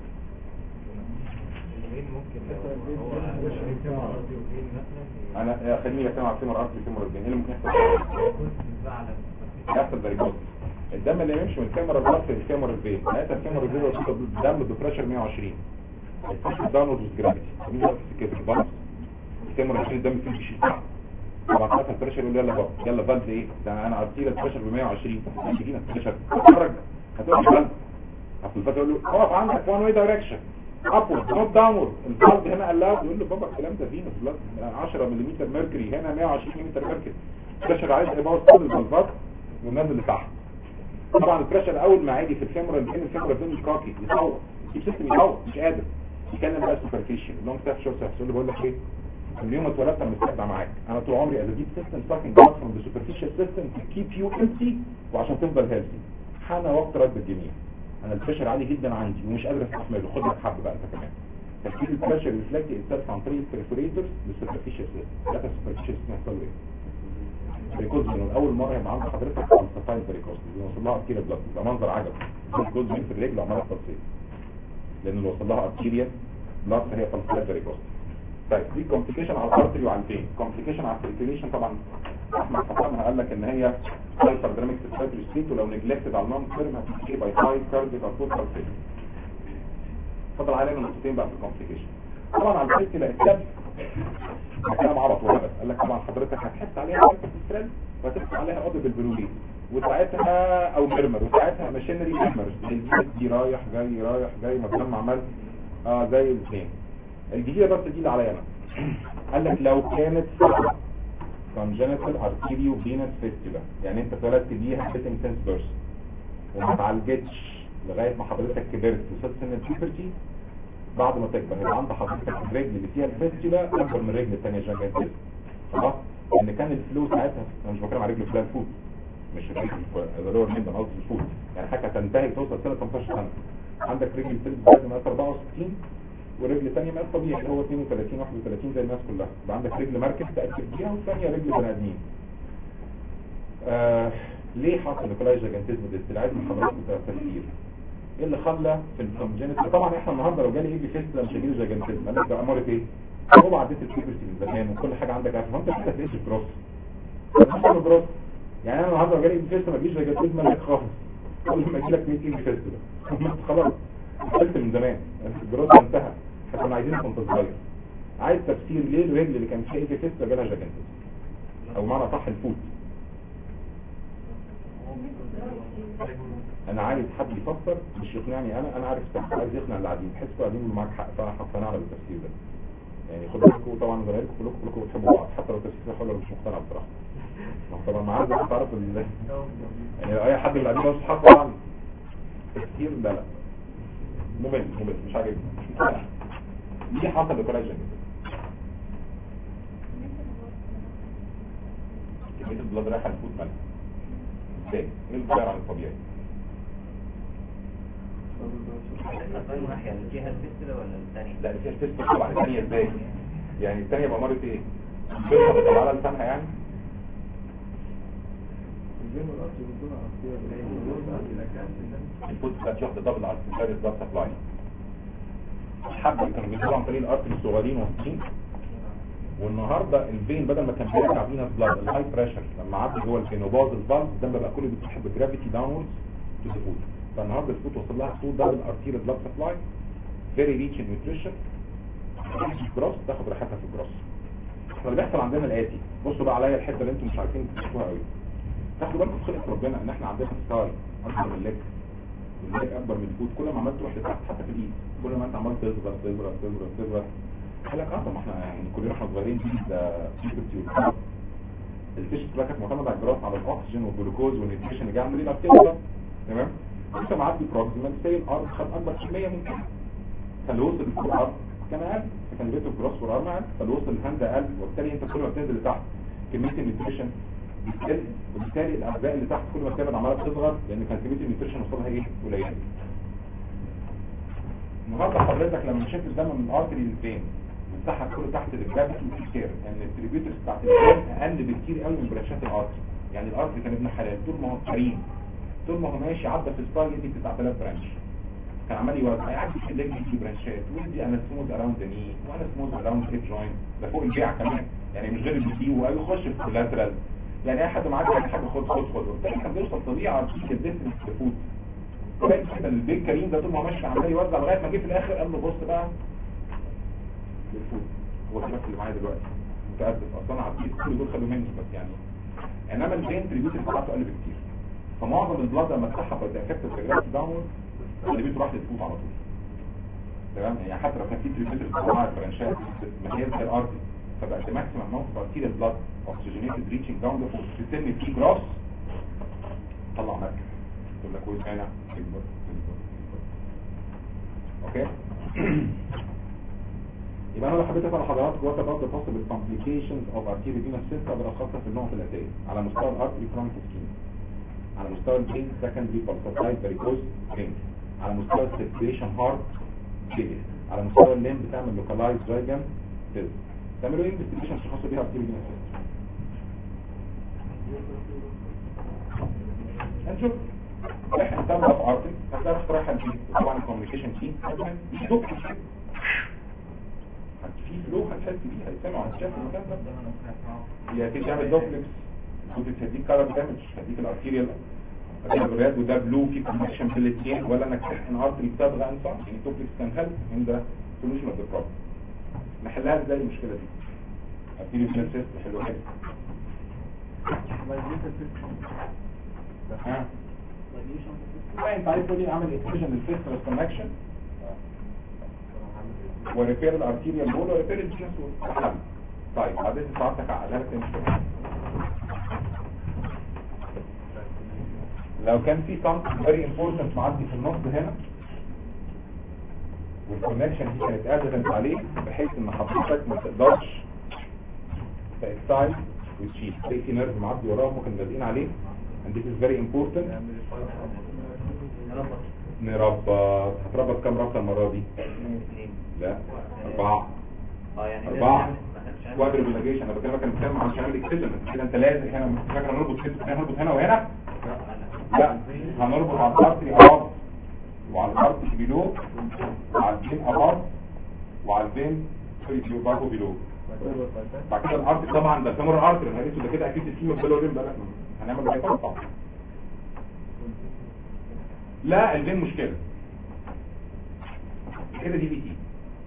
الفين ممكن لو هو شريك مع رضي وفين مثلا انا خليني اتكلم على فيمر ارتري فيمر البين ايه اللي ممكن يحصل كنت بقى على يحصل فاريكوز الدم اللي يمشي من الكاميرا الراس للكاميرا الفين ساعتها الكاميرا الفين الدم ببريشر 120 الفيش داونورد جرافيتي مين بقى في سكه البلس الكاميرا الفين الدم فيه بيشيل تحت طبعا ساعتها البريشر يقول يلا بقى يلا فالد ايه ده انا ارتيل البريشر ب 120 تجينا البريشر اتفرج هتقول فالد اصل الفالد يقول له اقف عندك وان واي دايركشن ابورد نوت داونورد الفالد هنا قال لها يقول له بابا الكلام ده فينوس بلاد 10 ملم ميركوري هنا 120 ملم ميركوري البريشر عايز يبوظ كل البلفات وننزل لتحت طبعا البريشر اول ما عادي في الكاميرا اللي الكاميرا بين كاكي يصور يجيب سيستم يصور مش قادر يتكلم بقى سوبرفيشن لونج ستاف شورت ستاف يقول له بقول لك ايه من يوم ما اتولدت انا مستخدم معاك انا طول عمري از ديب سيستم ساكن جاز فروم ذا سوبرفيشال سيستم تو كيب يو امتي وعشان تفضل هيلثي حان وقت رد الجميع انا البريشر عالي جدا عندي ومش قادر استحمله خد لك حب بقى انت كمان تركيز البريشر ريفلكت اتسيلف عن طريق البريفوريتورز للسوبرفيشال سيستم ده السوبرفيشال سيستم يحصل له ايه بريكوز من اول مره يبقى عند حضرتك السفاين بريكوز اللي وصل لها ارتيريا بلاد يبقى منظر عجب بريكوز من في الرجل عماله تفصيل لان اللي وصل لها ارتيريا بلاد فهي فلسفه بريكوز طيب دي كومبليكيشن على الارتري وعلى الفين كومبليكيشن على السيركيليشن طبعا احمد حسام قال لك ان هي هايبر دراميك سيركيليشن ستيت ولو نجلكتد على النون تيرم هتيجي باي سايد كارديك او فوتال فين فضل علينا نقطتين بقى في الكومبليكيشن طبعا على الفيت لا السبب كلام عبط وهبل قال لك طبعا حضرتك هتحس عليها ستريس وهتحس عليها قضب بالبلولين وساعتها او ميرمر وساعتها ماشينري ميرمر الجيت دي رايح جاي رايح جاي مجمع عمال اه زي الاثنين الجديده بس دي اللي عليا انا قال لك لو كانت congenital arterio venous fistula يعني انت اتولدت بيها fitting sense burst وما اتعالجتش لغايه ما حضرتك كبرت وصلت سن البيبرتي بعد ما تكبر يبقى عند حضرتك الرجل اللي فيها الفيستولا اكبر من الرجل الثانيه جاجنتيز خلاص لان كان الفلو ساعتها انا مش بتكلم على رجل فلان فوت مش الرجل اللور مين انا قصدي الفوت يعني حاجه تنتهي توصل سنه 18 سنه عندك رجل فلت بعد مقاس 64 ورجل ثانيه مقاس طبيعي اللي هو 32 31 زي الناس كلها يبقى عندك رجل مركز تاكد بيها والثانيه رجل بني ادمين آه ليه حصل نيكولاي جاجنتيزم ده عايز من حضرتك تفسير ايه اللي خلى في الكونجنت طبعا احنا النهارده لو جالي ايجي فيست مش هجيله جاجنتيزم انا ده اماره ايه هو عديت البيبرتي من زمان وكل حاجه عندك عارف انت كده هتلاقيش الجروس مش جروس يعني انا النهارده لو جالي ايجي فيست ما تجيش جاجنتيزم لك خالص كل ما يجي لك 100 ايجي فيست خلاص قلت من زمان الجروس انتهى احنا كنا عايزين كنت صغير عايز تفسير ليه الرجل اللي كان فيها ايجي فيست جالها جاجنتيزم او معنى صح الفوت انا عايز حد يفسر مش يقنعني انا انا عارف التفسير عايز يقنع اللي قاعدين تحسوا قاعدين اللي معاك حق فهقتنع على بالتفسير ده يعني خدوا بالكم طبعا زمايلكم كلكم كلكم بتحبوا بعض حتى لو التفسير حلو مش مقتنع بصراحه ما هو طبعا معاك بقى تعرف ال يعني لو اي حد من اللي قاعدين اصحاب طبعا التفسير ده لا ممل ممل مش عاجبني مش مقتنع ليه حصل لكولاجين كميه البلاد رايحه للفوت مالها ازاي؟ ايه الغير عن الطبيعي؟ ناحية الجهة الفستلة ولا الثانية؟ لا فيها التست طبعا الثانية ازاي يعني الثانية بأمارة ايه بيضها بتطلع على لسانها يعني الجيم والارض بدون الفوت كانت واخدة دبل على الفارس بلاد سبلاي الحبة كانوا بيدخلوا عن طريق الارتر الصغيرين واصلين والنهارده الفين بدل ما كان بيرجع فينا بلاد الهاي بريشر لما عدى جوه الفين وباظ الفالف الدم بقى كله بيتسحب بجرافيتي داونوردز تو ذا فود فالنهارده الفوت وصل لها تو دبل ارتيريال بلاد سبلاي فيري ريتش ان نيوتريشن جروس تاخد راحتها في الجروس احنا اللي بيحصل عندنا الاتي بصوا بقى عليا الحته اللي انتم مش عارفين تشوفوها قوي تاخدوا بالكم في خلقه ربنا ان احنا عندنا ستاي اكبر من الليج والليج اكبر من الفوت كل ما عملت تروح لتحت حتى في الايد كل ما انت عمال تصغر تصغر تصغر تصغر قال لك اه طب ما احنا يعني كلنا احنا صغيرين دي ده بيبرتي والجروس الفيش بقى كانت معتمده على الجراس على الاكسجين والجلوكوز والنيوتريشن اللي جاي عمالين ابتدى تمام انت معدي بروكسيمال سي الارض خد اكبر كميه ممكن فاللي وصل لفوق الارض كان اقل فكان ريت الجراس والارض اقل فاللي وصل للهاند اقل وبالتالي انت كل ما بتنزل لتحت كميه النيوتريشن بتقل وبالتالي الاعباء اللي تحت كل ما بتبعد عماله تصغر لان كان كميه النيوتريشن وصلها ايه قليله النهارده حضرتك لما مشيت الدم من الارتري للفين بتسحب كله تحت الجرافيتي والكير يعني التريبيوترز بتاعت الفين اقل بكتير قوي من برانشات الارتري يعني الارتري كان ابن حلال طول ما هو قريب طول ما هو ماشي عدى في ستايل يدي 9000 برانش كان عمال يوزع يعدي في الليج يدي برانشات ويدي انا سموز اراوند ذا ني وانا سموز اراوند هيب جوينت ده فوق البيع كمان يعني مش غير اللي فيه ويخش في اللاترال يعني اي حد معاك اي حاجه خد خد خد وبالتالي كان بيوصل طبيعه في الديفنس الفوت كويس كده البيج كريم ده طول ما هو ماشي عمال يوزع لغايه ما جه في الاخر قال له بص بقى للفوت هو ده بس اللي معايا دلوقتي متاسف اصلا عديت كل دول خدوا مني بس يعني انما البين تريبيوت بتاعته اقل بكتير فمعظم البلاد لما اتسحب بقت افكتيف ريجريت داونورد اللي بيروح للفوت على طول تمام يعني حتى لو كان في تريبيوتر بتاع البرانشات ما هي زي الارض فبقت ماكسيمم اماونت اوف ارتيريال بلاد اوكسجينيتد ريتشنج داون ذا فوت تسمي في جراس طلع مركز تقول لك وين هنا تكبر تكبر تكبر اوكي يبقى انا لو حبيت افهم لحضراتكم وات اباوت ذا possible complications of arteriovenous system بالاخص في النقط الاتيه على مستوى الارتري chronic ischemia على مستوى البين secondary pulsatile varicose vein على مستوى السيركيليشن هارت failure على مستوى الليم بتعمل localized جايجن فيز تعملوا ايه انفستيجيشن تشخصوا بيها arteriovenous system هنشوف احنا نتابع في ارتري هتلاقي اختراع البين طبعا الكوميونيكيشن تيم في فلو هتحس بيها هيسمعوا هتشاف المكان ده هي هتيجي تعمل دوبلكس كنت تديك كارب دامج هديك الارتيريال الريد وده بلو في كونكشن في الاثنين ولا انك تحقن ارتري بتبغى انسى يعني دوبلكس كان هيلب ان ذا سوليوشن اوف ذا بروبلم نحلها ازاي المشكله دي ارتيريال فينسيس نحلوها ازاي ها لا انت عايز تقولي اعمل اكسجن للفيسترس كونكشن وريبير الارتيريال وول وريبير الجينس وول حل طيب بعدين ساعتك عقلها لك تمشي لو كان في something very important معدي في النص هنا والكونكشن دي كانت ادفنت عليه بحيث ان حضرتك ما تقدرش تاكسايد وتشيل في نيرف معدي وراه ممكن لازقين عليه and this is very important نربط هتربط كام ربطه المره دي لا أربعة اه يعني أربعة كوادر بلاجيشن أنا بكلمك أنا بتكلم عن شمال الاكسجن كده أنت لازم هنا مش فاكر هنربط كده هنا هنربط هنا وهنا لا هنربط على الارتري أباط وعلى الارتري بيلو وعلى البين أباط وعلى البين سوري بيلو برضه بيلو بعد كده الارتري طبعا ده سمر الارتري انا ده كده اكيد السيما بلورين بقى هنعمل باي طبعا لا البين مشكله كده دي بي تي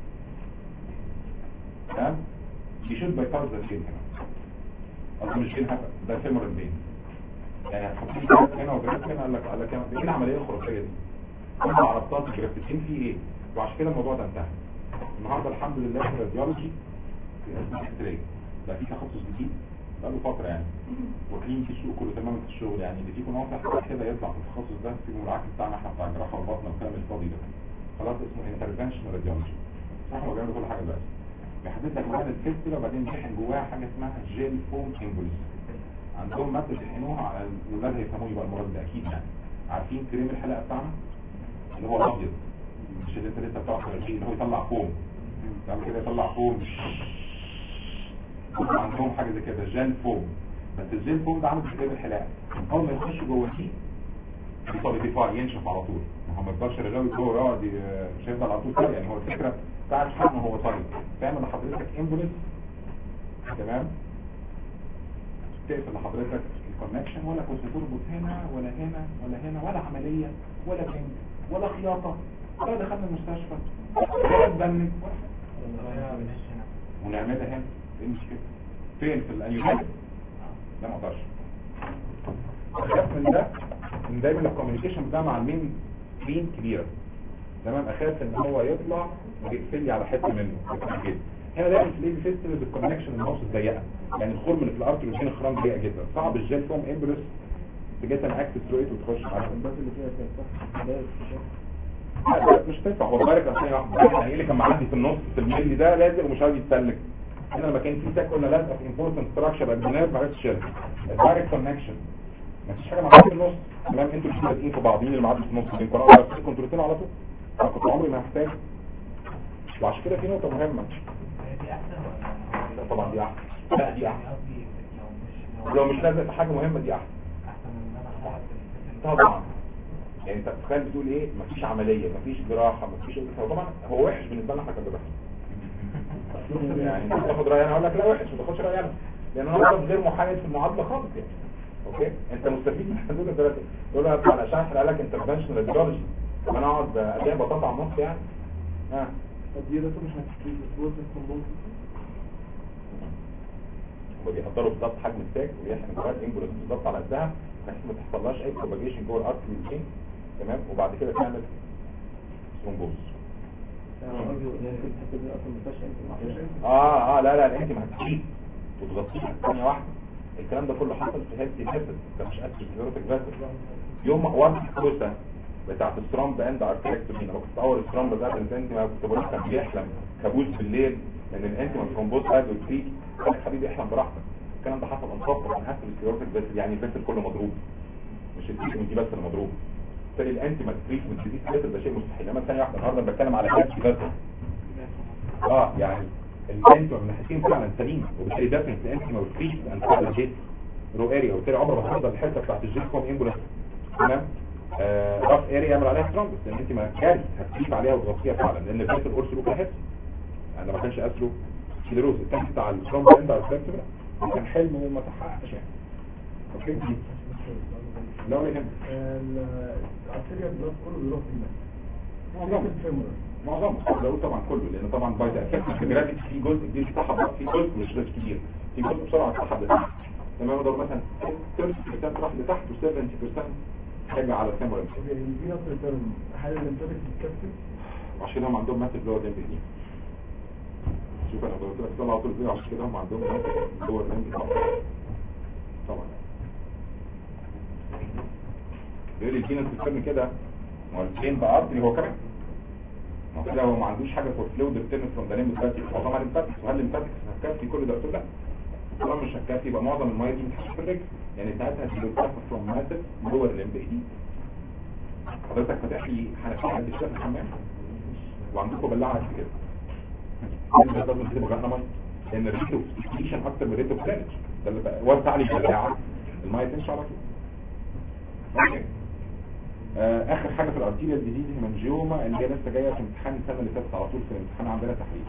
تمام يشد باي باس ده فين هنا اصلا مش فين هنا ده فيمر البين يعني هتحط لي جراف هنا وجراف هنا قال لك قال لك ايه العمليه الخرافيه دي كل عرضات الجرافتين فيه ايه وعشان كده الموضوع ده انتهى النهارده الحمد لله في الراديولوجي في اسمه اكس راي بقى في تخصص جديد بقى له فتره يعني واكلين في السوق كله تمام في الشغل يعني اللي فيكم ناصح كده يطلع في التخصص ده في العكس بتاعنا احنا بتاع الجراحه والبطن والكلام الفاضي ده خلاص اسمه انترفنشن راديولوجي صح هو بيعمل كل حاجه دلوقتي بيحدد لك واحد الفيستولا وبعدين بيحن جواها حاجه اسمها جيل فوم امبوليس عندهم ماده بيحقنوها على الولاد هيفهموني بقى المرض ده اكيد يعني عارفين كريم الحلاقه بتاعنا اللي هو الابيض مش اللي انت لسه بتاعه في اللي هو يطلع فوم تعمل كده يطلع فوم عندهم حاجه زي كده جيل فوم بس الجيل فوم ده عامل زي كريم الحلاقه اول ما يخش جوه فيه بيصلي ينشف على طول ما هو ما يقدرش الرجال جوه يقعد ي- مش هيفضل على طول طري يعني هو الفكره بتاعت حقنه هو طري تعمل لحضرتك امبوليس تمام تقفل لحضرتك الكونكشن ولا كنت تربط هنا ولا هنا ولا هنا ولا عمليه ولا بنك ولا خياطه ولا دخلنا المستشفى ولا تبنك ولا ونعملها هنا ايه المشكله فين في الانيومات لا ما اقدرش اخاف من ده ان دايما الكوميونيكيشن ده مع المين مين كبيره تمام اخاف ان هو يطلع ويقفل لي على حته منه يبقى كده هنا دايما في الايدي فيستيفال الكونكشن الماوس الضيقه يعني الخرم اللي في الارتري وبين الخرام ضيقه جدا صعب الجيت فوم امبرس تجيت ان اكسس ثرو وتخش على الباس اللي فيها كانت صح لا لا، لا، مش تنفع هو البارك اصلا يعني ايه اللي كان معدي في النص في الملي ده لازق ومش عايز يتسلك هنا لما كان في تاك قلنا لازقه في امبورتنت ستراكشر الجناب ما عرفتش شيلها البارك كونكشن مفيش حاجه معديه في النص تمام انتوا مش لازقين في بعض مين اللي معدي في النص بين قراءه بس كنترولتين على طول انا كنت عمري ما هحتاج وعشان كده في نقطه مهمه دي احسن ولا لا طبعا دي احسن لا دي احسن قصدي لو مش لو مش لازق في حاجه مهمه دي احسن احسن من ان انا احط الفكرة طبعا يعني انت تخيل بتقول ايه مفيش عمليه مفيش جراحه مفيش هو طبعا هو وحش بالنسبه لنا احنا كجراحين يعني انت تاخد رايي انا اقول لك لا وحش ما تاخدش رايي انا لان انا مرض غير محايد في المعادله خالص يعني اوكي انت مستفيد من الحدود دلوقتي تقول له هدخل على شرح قال لك انترفنشن راديولوجي طب انا اقعد اديها بطاطا على النص يعني ها طب دي ده مش هتكتب بوز الكومبوز هما بيحضروا بالظبط حجم الساك ويحقن جوه الانجولس بالظبط على قدها بحيث ما تحصلهاش اي بروباجيشن جوه الارتري والفين تمام وبعد كده تعمل ثرومبوز ممكن تكتب لي اصلا ما فيهاش انت اه اه لا لا انت ما هتحيط وتغطيها ثانيه واحده الكلام ده كله حصل في هيلثي فيسل انت مش اتروسكليروتيك فيسل يوم ما ورد الكروسه بتاعت السترامب اند ارتريكتومي لما كنت اول السترامب بتاعت الانتي ما كنت بقول كان بيحلم كابوس بالليل ان الانتي ما ثرومبوز قاعد وتريد قال لك حبيبي احلم براحتك الكلام ده حصل انصاف عن اتروسكليروتيك فيسل يعني الفيسل كله مضروب مش التريتمنت دي بس اللي مضروب بالتالي الانتي ما تريتمنت دي فيسل ده شيء مستحيل اما ثانيه واحده النهارده بتكلم على هيلثي فيسل اه يعني الانتيما من ناحيتين فعلا سليمه وبالتالي ده في الانتيما والفريز اند كولاجين رو اريا وبالتالي عمره ما هتفضل الحته بتاعت الجيكوم امبولاس تمام آه راف اريا يعمل عليها سترونج بس ان انت ما كارث هتجيب عليها وتغطيها فعلا لان البيت الاورس له كهت يعني ما كانش اسره سكليروز التاني بتاع السترونج اند ارتكتيف كان حلم وما تحققش يعني اوكي لا ولا يهمك الارتيريا بلاد كله بيروح فينا معظمه الفيمورال معظمه ده طبعا كله لان طبعا باي ذا افكت الجرافيتي في جزء كبير سحب في جزء مش جزء كبير في جزء بسرعه سحب لتحت تمام ده مثلا 30% راح لتحت و70% حاجه على الكاميرا في نفس الترم هل الليمفاتيك بتتكتب عشان كده هم عندهم ماسك جوه الجنب دي شوف انا قلت لك طلع طول الفيديو عشان كده هم عندهم ماسك جوه الجنب طبعا طبعا بيقول لي الفينس بتفهم كده ما هو الفين بقى ارتري هو كمان ما هو كده هو ما عندوش حاجه فور فلويد بتنس فروم ذا ليمفاتيك معظمها ليمفاتيك وهل الليمفاتيك هتكفي كل ده قلت له لا طالما مش هتكفي يبقى معظم الميه دي بتخش في الرجل يعني ساعتها هتبقى فروم ماسك جوه الليمف دي حضرتك فاتح لي حنفيه عند الشيخ الحمام وعندكم بلاعه قد كده انت لازم تبقى غنى ميه لان الريت اوف سكريشن اكتر من الريت اوف درينج ده اللي بقى وسع لي البلاعه الميه تمشي على طول اوكي آه، اخر حاجه في الارتيريال ديزيز هيمانجيوما اللي هي لسه جايه في امتحان السنه اللي فاتت على طول في الامتحان عندنا تحليل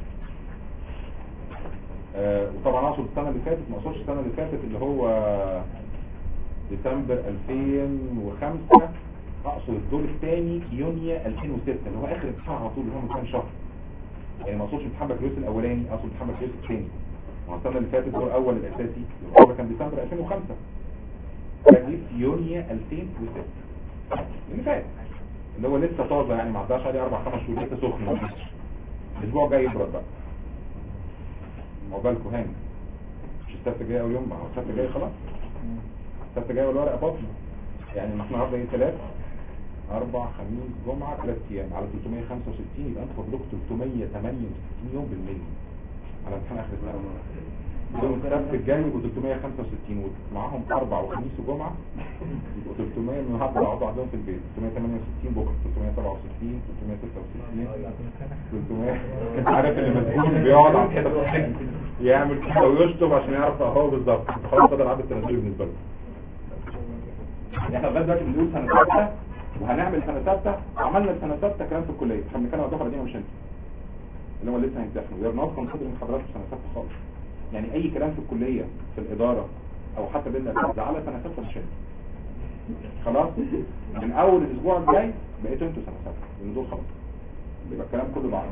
آه، وطبعا اقصد السنه اللي فاتت ما اقصدش السنه اللي فاتت اللي هو ديسمبر 2005 اقصد الدور الثاني يونيو 2006 اللي هو اخر امتحان على طول اللي هو من كام شهر يعني ما اقصدش امتحان بكالوريوس الاولاني اقصد امتحان بكالوريوس الثاني ما هو السنه اللي فاتت الدور الاول الاساسي اللي هو كان ديسمبر 2005 تكليف يونيو 2006 اللي فات اللي هو لسه طازه يعني ما عداش عليه اربع خمس شهور لسه سخن ما فيش. الاسبوع الجاي يبرد بقى عقبالكم هاني مش السبت الجاي اول يوم ما هو السبت الجاي خلاص السبت الجاي والورقه فاضيه يعني ما احنا النهارده ايه ثلاث اربع خميس جمعه ثلاث ايام على 365 يبقى انتوا فاضلكم 368 يوم بالملي على امتحان اخر السنه يوم السبت الجاي يبقوا 365 ومعاهم اربع وخميس وجمعه يبقوا 300 من النهارده يقعدوا عندهم في البيت 368 بكره 367 366 300 انت عارف اللي مسؤول بيقعد على الحيطه في السجن يعمل كده ويشطب عشان يعرف اهو بالظبط خلاص بدل عدد التنازل بالنسبه له يعني احنا لغايه دلوقتي بنقول سنه ثالثه وهنعمل سنه ثالثه عملنا السنه ثالثه كلام في الكليه احنا بنتكلم على الدفعه دي مش انت اللي هم لسه هيمتحنوا وير نوت كونسيدرنج حضراتكم سنه ثالثه خالص يعني اي كلام في الكليه في الاداره او حتى بينا ده على سنه ثالثه مش انت خلاص من اول الاسبوع الجاي بقيتوا انتوا سنه ثالثه لان دول خلاص يبقى الكلام كله بعض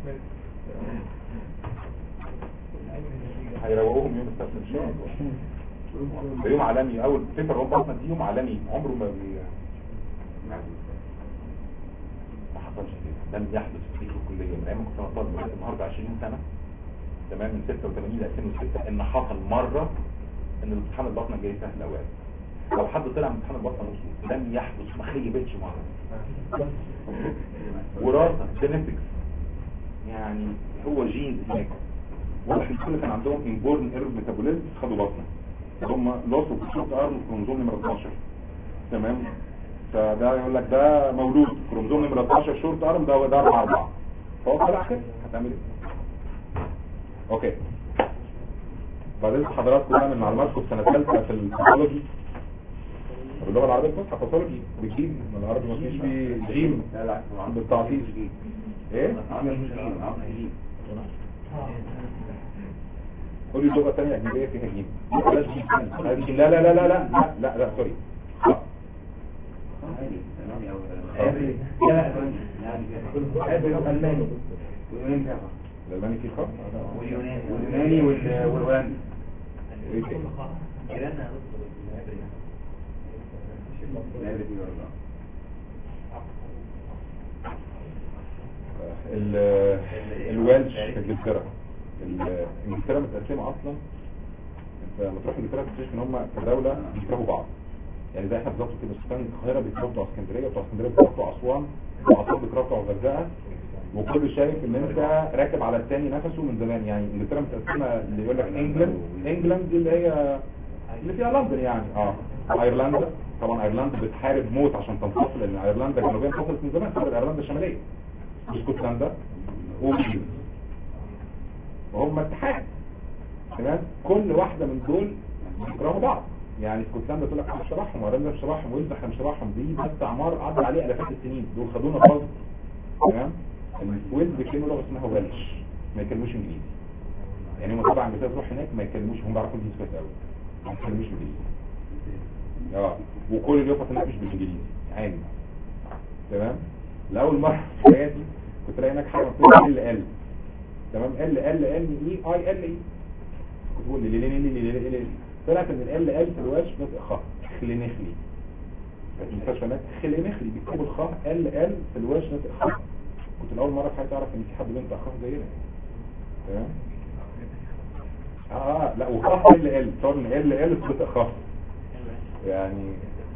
هيروقوهم يوم السبت ان شاء الله ده يوم عالمي اول فكره رب اصلا دي يوم عالمي عمره ما بي... ما حصلش كده لم يحدث في الكليه من ايام ما كنت انا طالب لغايه النهارده 20 سنه تمام من 86 ل 2006 ان حصل مره ان الامتحان البطنه جاي سهل اوقات لو حد طلع من امتحان البطنه نص لم يحدث ما خيبتش مره وراثه جينيتكس يعني هو جين هناك واضح ان كل كان عندهم انبورن ايرور ميتابوليزم خدوا بطنه هم لوس اوف شورت ارم كروموزوم نمره 12 تمام فده يقول لك ده مولود كروموزوم نمره 12 شورت ارم ده ده 4 4 فهو طلع كده هتعمل ايه اوكي بعدين حضراتكم بقى من معلوماتكم في سنه ثالثه في الباثولوجي باللغه العربيه الفصحى باثولوجي بتجيب من العربي ما فيش فيه جيم لا لا عند التعطيل ايه عامل مش جيم عامل جيم قول لي اللغه الثانيه اجنبيه فيها جيم بلاش جيم ثاني. عايز جيم. لا لا لا لا لا لا لا, لا سوري خ. ألماني الالماني فيه خ واليوناني وال- والهولندي ايه تاني جيراننا ال- الويلش في انجلترا ال- انجلترا متقسمه اصلا انت لما تروح انجلترا تكتشف ان هم كدوله بيكرهوا بعض يعني زي احنا بالظبط كده سكان القاهره بيكرهوا بتوع اسكندريه وبتوع اسكندريه بيكرهوا بتوع اسوان وبتوع اسوان بيكرهوا بتوع الغردقه وكل شايف ان انت راكب على التاني نفسه من زمان يعني انجلترا متقسمه اللي يقول لك انجلند انجلند دي اللي هي اللي فيها لندن يعني اه ايرلندا طبعا ايرلندا بتحارب موت عشان تنفصل لان ايرلندا الجنوبيه انفصلت من زمان صارت ايرلندا الشماليه واسكتلندا وويلز وهم اتحاد تمام كل واحده من دول بيكرهوا بعض يعني اسكتلندا تقول لك احنا مش تبعهم وايرلندا مش تبعهم ويلز احنا مش تبعهم دي بس اعمار عدى عليه الافات السنين دول خدونا غصب تمام الويلز بيتكلموا لغه اسمها ويلش ما يتكلموش انجليزي يعني هم طبعا انجلترا تروح هناك ما يتكلموش هم بيعرفوا انجليزي كويس قوي ما يتكلموش انجليزي اه وكل اللي يقف هناك مش بالانجليزي عادي تمام لاول مره في حياتي كنت الاقي هناك حاجه مكتوبه ال ال تمام ال ال ال اي اي ال اي كنت بقول لي ليه ليه ليه ليه ليه طلعت ان ال ال في الوش نطق خ خلينخلي كانت المستشفى هناك خلينخلي بيكتبوا الخ ال ال في الوش نطق خ كنت الاول مره في حياتي اعرف ان في حد بينطق خ زينا تمام اه لا وخ ال ال صار ان ال ال في نطق خ يعني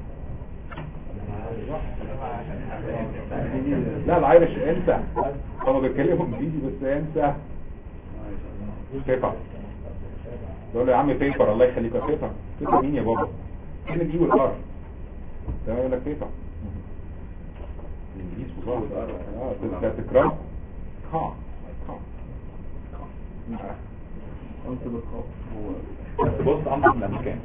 لا العايرش انسى هما بيتكلموا انجليزي بس انسى بيبر تقول له يا عم بيبر الله يخليك يا بيبر بيبر مين يا بابا فين الجي والار تمام يقول لك بيبر الانجليز فظاع اه ده تكرار ها أنت بالخوف بص امر الامريكان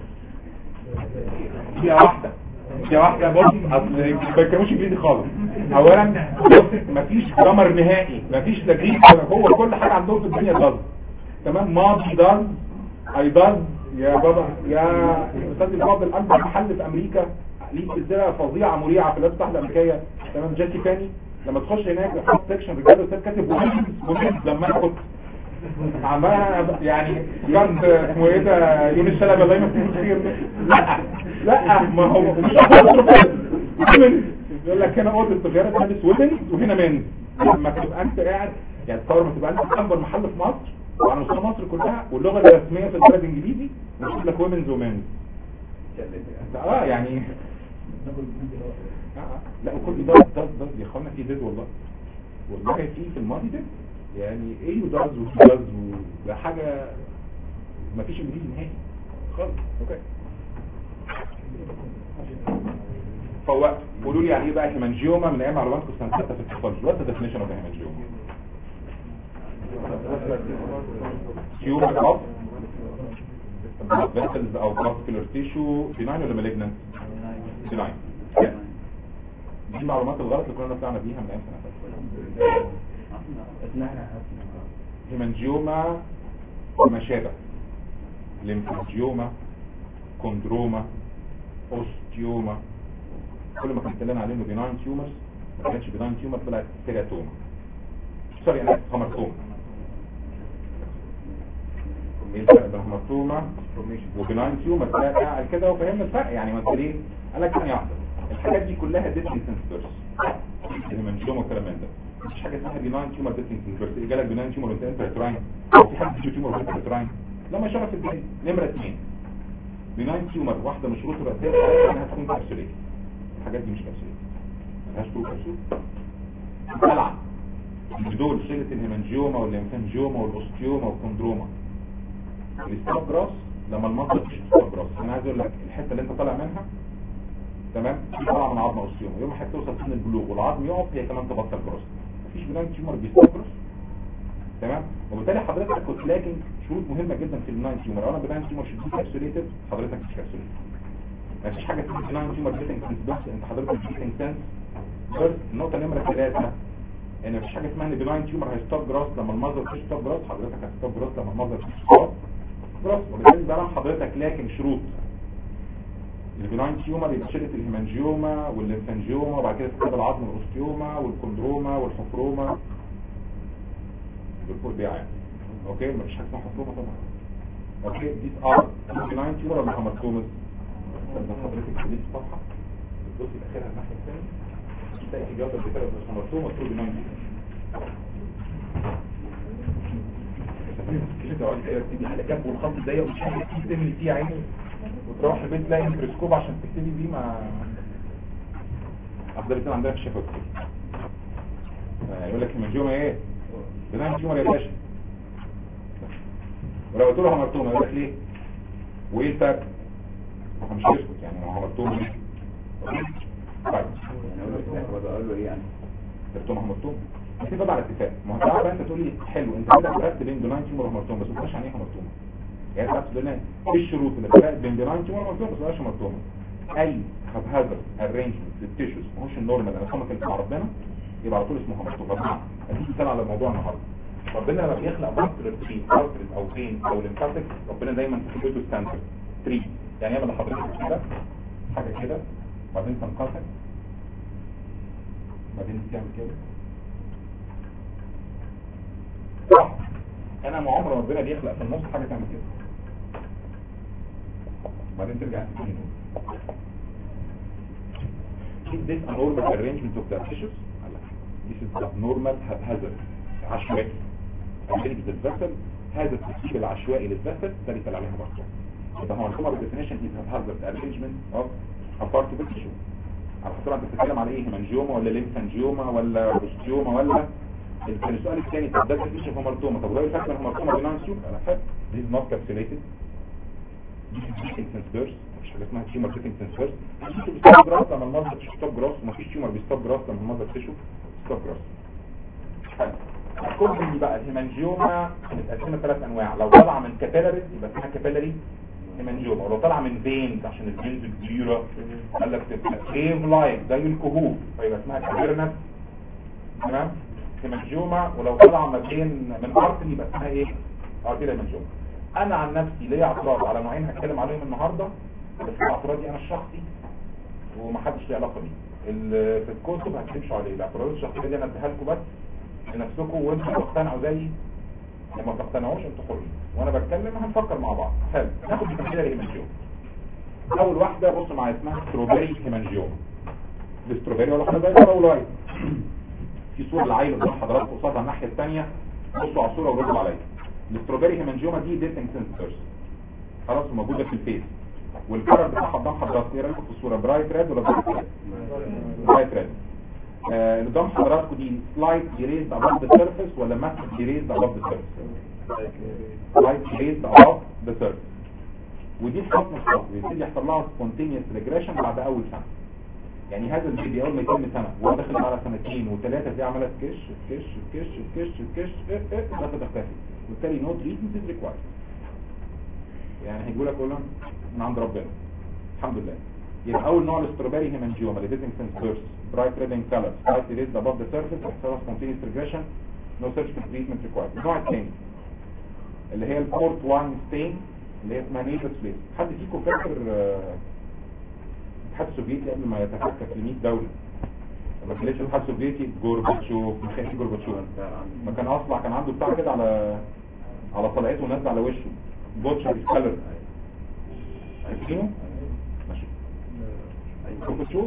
دي واحده دي واحده بص اصل ما بيتكلموش انجليزي خالص اولا بص مفيش جرامر نهائي مفيش تجريد هو كل حاجه عندهم في الدنيا ضز تمام ماضي ضز اي ضز يا بابا يا استاذ الفاضل اكبر محل في امريكا ليه سلسله فظيعه مريعه في الولايات المتحده الامريكيه تمام جاكي فاني لما تخش هناك يحط سكشن رجاله وستات كاتب ومنز ومنز لما انا كنت عمالها يعني كانت اسمه ايه ده يونس شلبي الله يمسيه بالخير لا لا ما هو مش ومنز يقول لك هنا اوضه التجاره تلبس ومنز وهنا منز لما تبقى انت قاعد يعني تصور ما تبقى انت في اكبر محل في مصر وعلى مستوى مصر كلها واللغه الرسميه في البلد انجليزي مكتوب لك ومنز ومنز اه يعني آه، آه. لا وكل ده ده ده يا اخوانا في ديد والله والله في في الماضي ده يعني ايه يدرز وتدرز ده حاجه ما فيش انجليزي نهائي خالص اوكي فوقت قولوا لي يعني ايه بقى هيمانجيوما من ايام معلوماتكم سنه 6 في التخرج وات ذا ديفينيشن اوف هيمانجيوما تيومر اوف vessels او vascular tissue benign ولا malignant benign yes. دي المعلومات الغلط اللي كنا طلعنا بيها من ايام سنه 6 اسمعنا هيمانجيوما وما شابه ليمفانجيوما كوندروما اوستيوما كل ما كنت لنا عليه انه بيناين تيومرز ما كانتش بيناين تيومر طلعت تيراتوما سوري انا اسف هامرتوما ايه الفرق بين هامرتوما وبيناين تيومر ده قاعد كده وفهمنا الفرق يعني ما انت ليه قال لك ثانيه واحده الحاجات دي كلها ديسنت سنسورز الهيمانجيوما والكلام من ده مفيش حاجه اسمها بيناين تيومر ديسنت سنسورز ايه جالك بيناين تيومر وانت انترتراين او في حد تيومر وانت انترتراين لما شرف الدنيا نمره اثنين بناين تيومر واحده من شروط الرئيسيه بتاعتها انها تكون كابسوليه الحاجات دي مش كابسوليه ملهاش طول كبسول طلع دول شله الهيمانجيوما والليمفانجيوما والاوستيوما والكوندروما الستاب جراس لما المنطق مش ستاب جراس انا عايز اقول لك الحته اللي انت طالع منها تمام دي طالعه من عظم اوستيوما يوم ما هتوصل سن البلوغ والعظم يقف هي كمان تبطل جراس مفيش بناين تيومر بيستاب جراس تمام وبالتالي حضرتك كنت لاكن شروط مهمه جدا في البناين تيومر انا بناين تيومر شديد كابسوليتد حضرتك مش كابسوليتد مفيش حاجه اسمها بناين تيومر بيتنج سنس بس انت حضرتك بيتنج سنس بس النقطه نمره ثلاثه ان مفيش حاجه اسمها ان بناين تيومر هيستوب جراس لما المظهر مش ستوب جراس حضرتك هتستوب جراس لما المظهر مش ستوب خلاص وبالتالي ده حضرتك لكن شروط البناين تيومر يبقى شلة الهيمانجيوما والليمفانجيوما وبعد كده استخدام العظم الاوستيوما والكوندروما والحفروما بالفور بيع يعني اوكي مفيش حاجه اسمها حفروما طبعا اوكي دي ار البناين تيومر ولا هامرتومس استنى حضرتك تدي الصفحه بتبصي الاخيره الناحيه الثانيه تلاقي اجابه بتاعت هامرتوما تقول بناين تيومر تقعد تكتبي على جنب والخط ضيق ومش عارف تكتبي فيه عيني وتروح البيت تلاقي ميكروسكوب عشان تكتبي بيه ما افضل الاثنين عندنا في الشفا كتير آه، يقول لك المنجومه ايه بناء تيومر يا باشا ولو قلت له همرتومه يقول لك ليه وايه الفرق ما هو مش هيسكت يعني ما هو همرتومه ليه طيب يعني اقول له هو بقول له ايه يعني همرتومه همرتومه هتبقى بقى على اتفاق ما هو تعالى بقى انت تقول لي حلو انت كده فرقت بين بناين تيومر وهمرتومه بس ما تقولش عن ايه همرتومه يعني انت بتقول لنا ايه الشروط اللي فرقت بين بناين تيومر وهمرتومه بس ما تقولش همرتومه اي هذا ارينجمنت للتيشوز ما هوش النورمال انا فاهمك انت مع ربنا يبقى على طول اسمه همرتومه بمعنى اديك مثال على الموضوع النهارده ربنا لما بيخلق بارتر تري بارتر او فين او ليمفاتيك ربنا دايما في له ستاندرد تري يعني يعمل لحضرتك كده حاجه كده بعدين تنقطع بعدين تعمل كده صح انا مع عمر ربنا بيخلق في النص حاجه تعمل كده بعدين ترجع تاني Is this a normal arrangement of the tissues? This is abnormal haphazard عشوائي عشان الفسل هذا الترتيب العشوائي للفسل ده اللي عليها برضه يبقى هو الكومر ديفينيشن از haphazard arrangement of a part of the tissue على حسب انت بتتكلم على ايه هيمانجيوما ولا ليمفانجيوما ولا اوستيوما ولا السؤال الثاني طب ده تفيش هومرتوما طب ولو الفرق بين هومرتوما وبينانسيوم انا فاهم دي is not capsulated دي is transverse مش حاجه اسمها تيومر فيتنج ترانسفيرس بيستوب جراس لما المصدر ستوب جراس ومفيش تيومر بيستوب جراس لما المصدر تيشو ستوب جراس حلو كل دي بقى الهيمانجيوما متقسمه ثلاث انواع لو طالعه من كابيلاريز يبقى اسمها كابيلاري هيمانجيوما ولو طالعه من فينز عشان الفينز كبيره قال لك تبقى كريف لايك زي الكهوف فيبقى اسمها كابيرنس تمام هيمانجيوما ولو طالعه ما بين من ارتري يبقى اسمها ايه ارتري هيمانجيوما انا عن نفسي ليا اعتراض على نوعين هتكلم عليهم النهارده بس اعتراضي انا الشخصي ومحدش ليه علاقه بيه ال- في الكتب هتمشوا عليه الاعتراضات الشخصيه دي انا اديها لكم بس لنفسكم وانتوا تقتنعوا زيي لما تقتنعوش انتوا حرين وانا بتكلم هنفكر مع بعض حلو ناخد التمثيله الهيمانجيوم اول واحده بص معايا اسمها ستروبيري هيمانجيوم الستروبيري ولا حاجه زي الفراولاي في صوره العيل قدام حضراتكم قصادها الناحيه الثانيه بصوا على الصوره وردوا عليا الستروبيري هيمانجيوما دي ديتنج سنسورز خلاص موجوده في الفيس والكرر بتاعها قدام حضراتكم ايه رايكم في الصوره برايت ريد ولا برايت ريد برايت ريد آه، اللي قدام حضراتكم دي سلايد ريزد اباف ذا سيرفيس ولا ماسك ريزد اباف ذا سيرفيس سلايد ريزد اباف ذا سيرفيس ودي الحكم الصح بيبتدي يحصل لها سبونتينيوس ريجريشن بعد اول سنه يعني هذا البيبي اول ما يتم سنه وهو داخل على سنتين وثلاثه دي عماله تكش تكش تكش تكش تكش ايه ايه لا تختفي وبالتالي نو تريتمنت از ريكوايرد يعني هيقول لك كلهم من عند ربنا الحمد لله يبقى اول نوع الاستروباري هيمانجيوما اللي ديزنج سنسورس برايت ريد ان كلر سلايت ريد اباف ذا سيرفيس بيحصل سبونتينيوس ريجريشن نو سيرجيكال تريتمنت ريكوايرد النوع الثاني اللي هي البورت 1 ستين اللي هي اسمها نيفس بليس حد فيكم فاكر آه، الاتحاد السوفيتي قبل ما يتفكك ل 100 دوله لما كان لسه الاتحاد السوفيتي جورباتشوف مش كان جورباتشوف ما كان اصلع كان عنده بتاع كده على على طلعته ونازل على وشه بوتشر كلر عارفينه ماشي جورباتشوف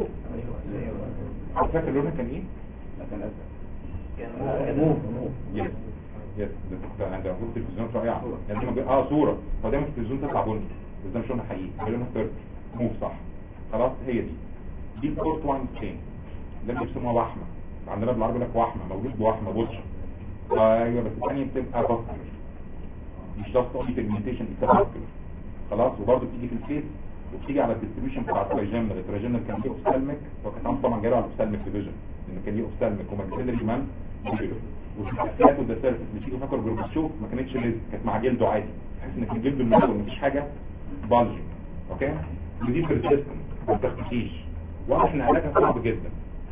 فاكر لونها كان ايه كان ازرق كان يس يس ده عند موجود تلفزيون رائعه يعني دي موجود- اه صوره هو دايما في التلفزيون تطلع بني بس ده مش لونها حقيقي ده لونها ثيرد موف صح خلاص هي دي دي البورت وان ستين اللي بيسموها وحمه عندنا بالعربي لك وحمه مولود بوحمه بوتش ايوه بس الثانيه بتبقى باسكولر مش جاست اونلي بيجمنتيشن اتس باسكولر خلاص وبرده بتيجي في الفيس وبتيجي على الديستريبيوشن بتاع الترايجيمنال الترايجيمنال كان ليه اوفسالميك وكان عامل طبعا جاي على الاوفسالميك ديفيجن لان كان ليه اوفسالميك وماكسيلري كمان بيجيله والشخصيات وده سيرفس اللي تيجي فاكر جورباتشوف ما كانتش لازم كانت مع جلده عادي تحس ان كان جلده المنور مفيش حاجه بالجي اوكي ودي بيرسيستنت ما بتختفيش واضح ان علاجها صعب جدا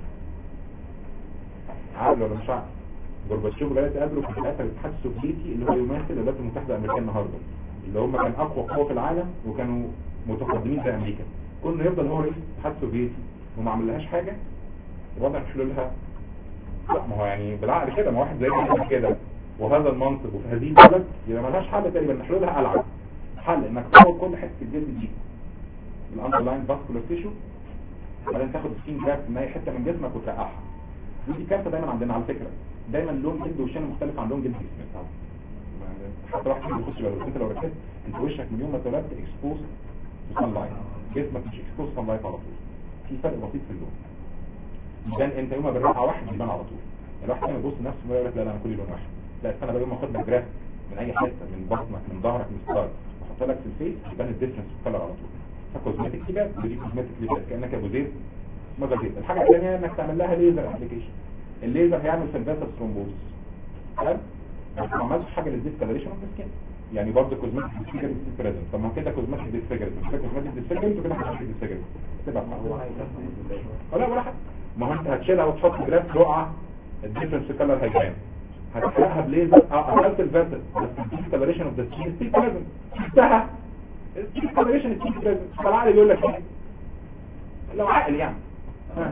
عارف ولا مش عارف جورباتشوف جاي تقابله في الاخر الاتحاد السوفيتي اللي هو يمثل الولايات المتحده الامريكيه النهارده اللي هم كان اقوى قوه في العالم وكانوا متقدمين زي امريكا كنا يفضل هو رئيس الاتحاد السوفيتي وما عملهاش حاجه الوضع حلولها لا ما هو يعني بالعقل كده ما واحد زي كده كده وهذا المنصب وفي هذه البلد يبقى ملهاش حل تقريبا حلولها العب حل انك تاخد كل حته الجلد دي الاندرلاين فاسكولار تيشو بعدين تاخد سكين جراف من اي حته من جسمك وترقعها ودي كارثه دايما عندنا على فكره دايما لون جلد وشنا مختلف عن لون جلد جسمك حتى واحد فيهم يخش بالك انت لو ركزت انت وشك من يوم ما اتولدت اكسبوز تو سان لايت جسمك مش اكسبوز سان لايت على طول في فرق بسيط في اللون يبان انت يوم ما بالراحه واحد يبان على طول الواحد لما يبص نفسه يقول لك لا لا انا كلي لون واحد لا انا بقى يوم ما اخد لك جراف من اي حته من بطنك من ظهرك من ستار واحط لك في الفيس يبان الديفرنس في الكلر على طول فكوزمتيك ليبات ودي كوزمتيك ليبات كانك ابو زيد مجازيت الحاجه الثانيه انك تعمل لها ليزر ابلكيشن الليزر هيعمل سيرفيسال ثرومبوز تمام بس ما عملتش حاجه للديسكالريشن اوف سكين يعني برضه كوزمتيك ديسفيجرنت بريزنت طب ما كده كوزمتيك ديسفيجرنت مش كده كوزمتيك ديسفيجرنت وكده كوزمتيك ديسفيجرنت تبقى ولا ولا حاجه ما هو انت هتشيلها وتحط جراف رقعه الديفرنس كلر هيبان هتحرقها بليزر اه قفلت الفاسل بس الديسكالريشن اوف ذا سكين ستيل بريزنت شفتها الديسكالريشن ستيل بريزنت فالعقل يقول لك ايه لو عقل يعني ها.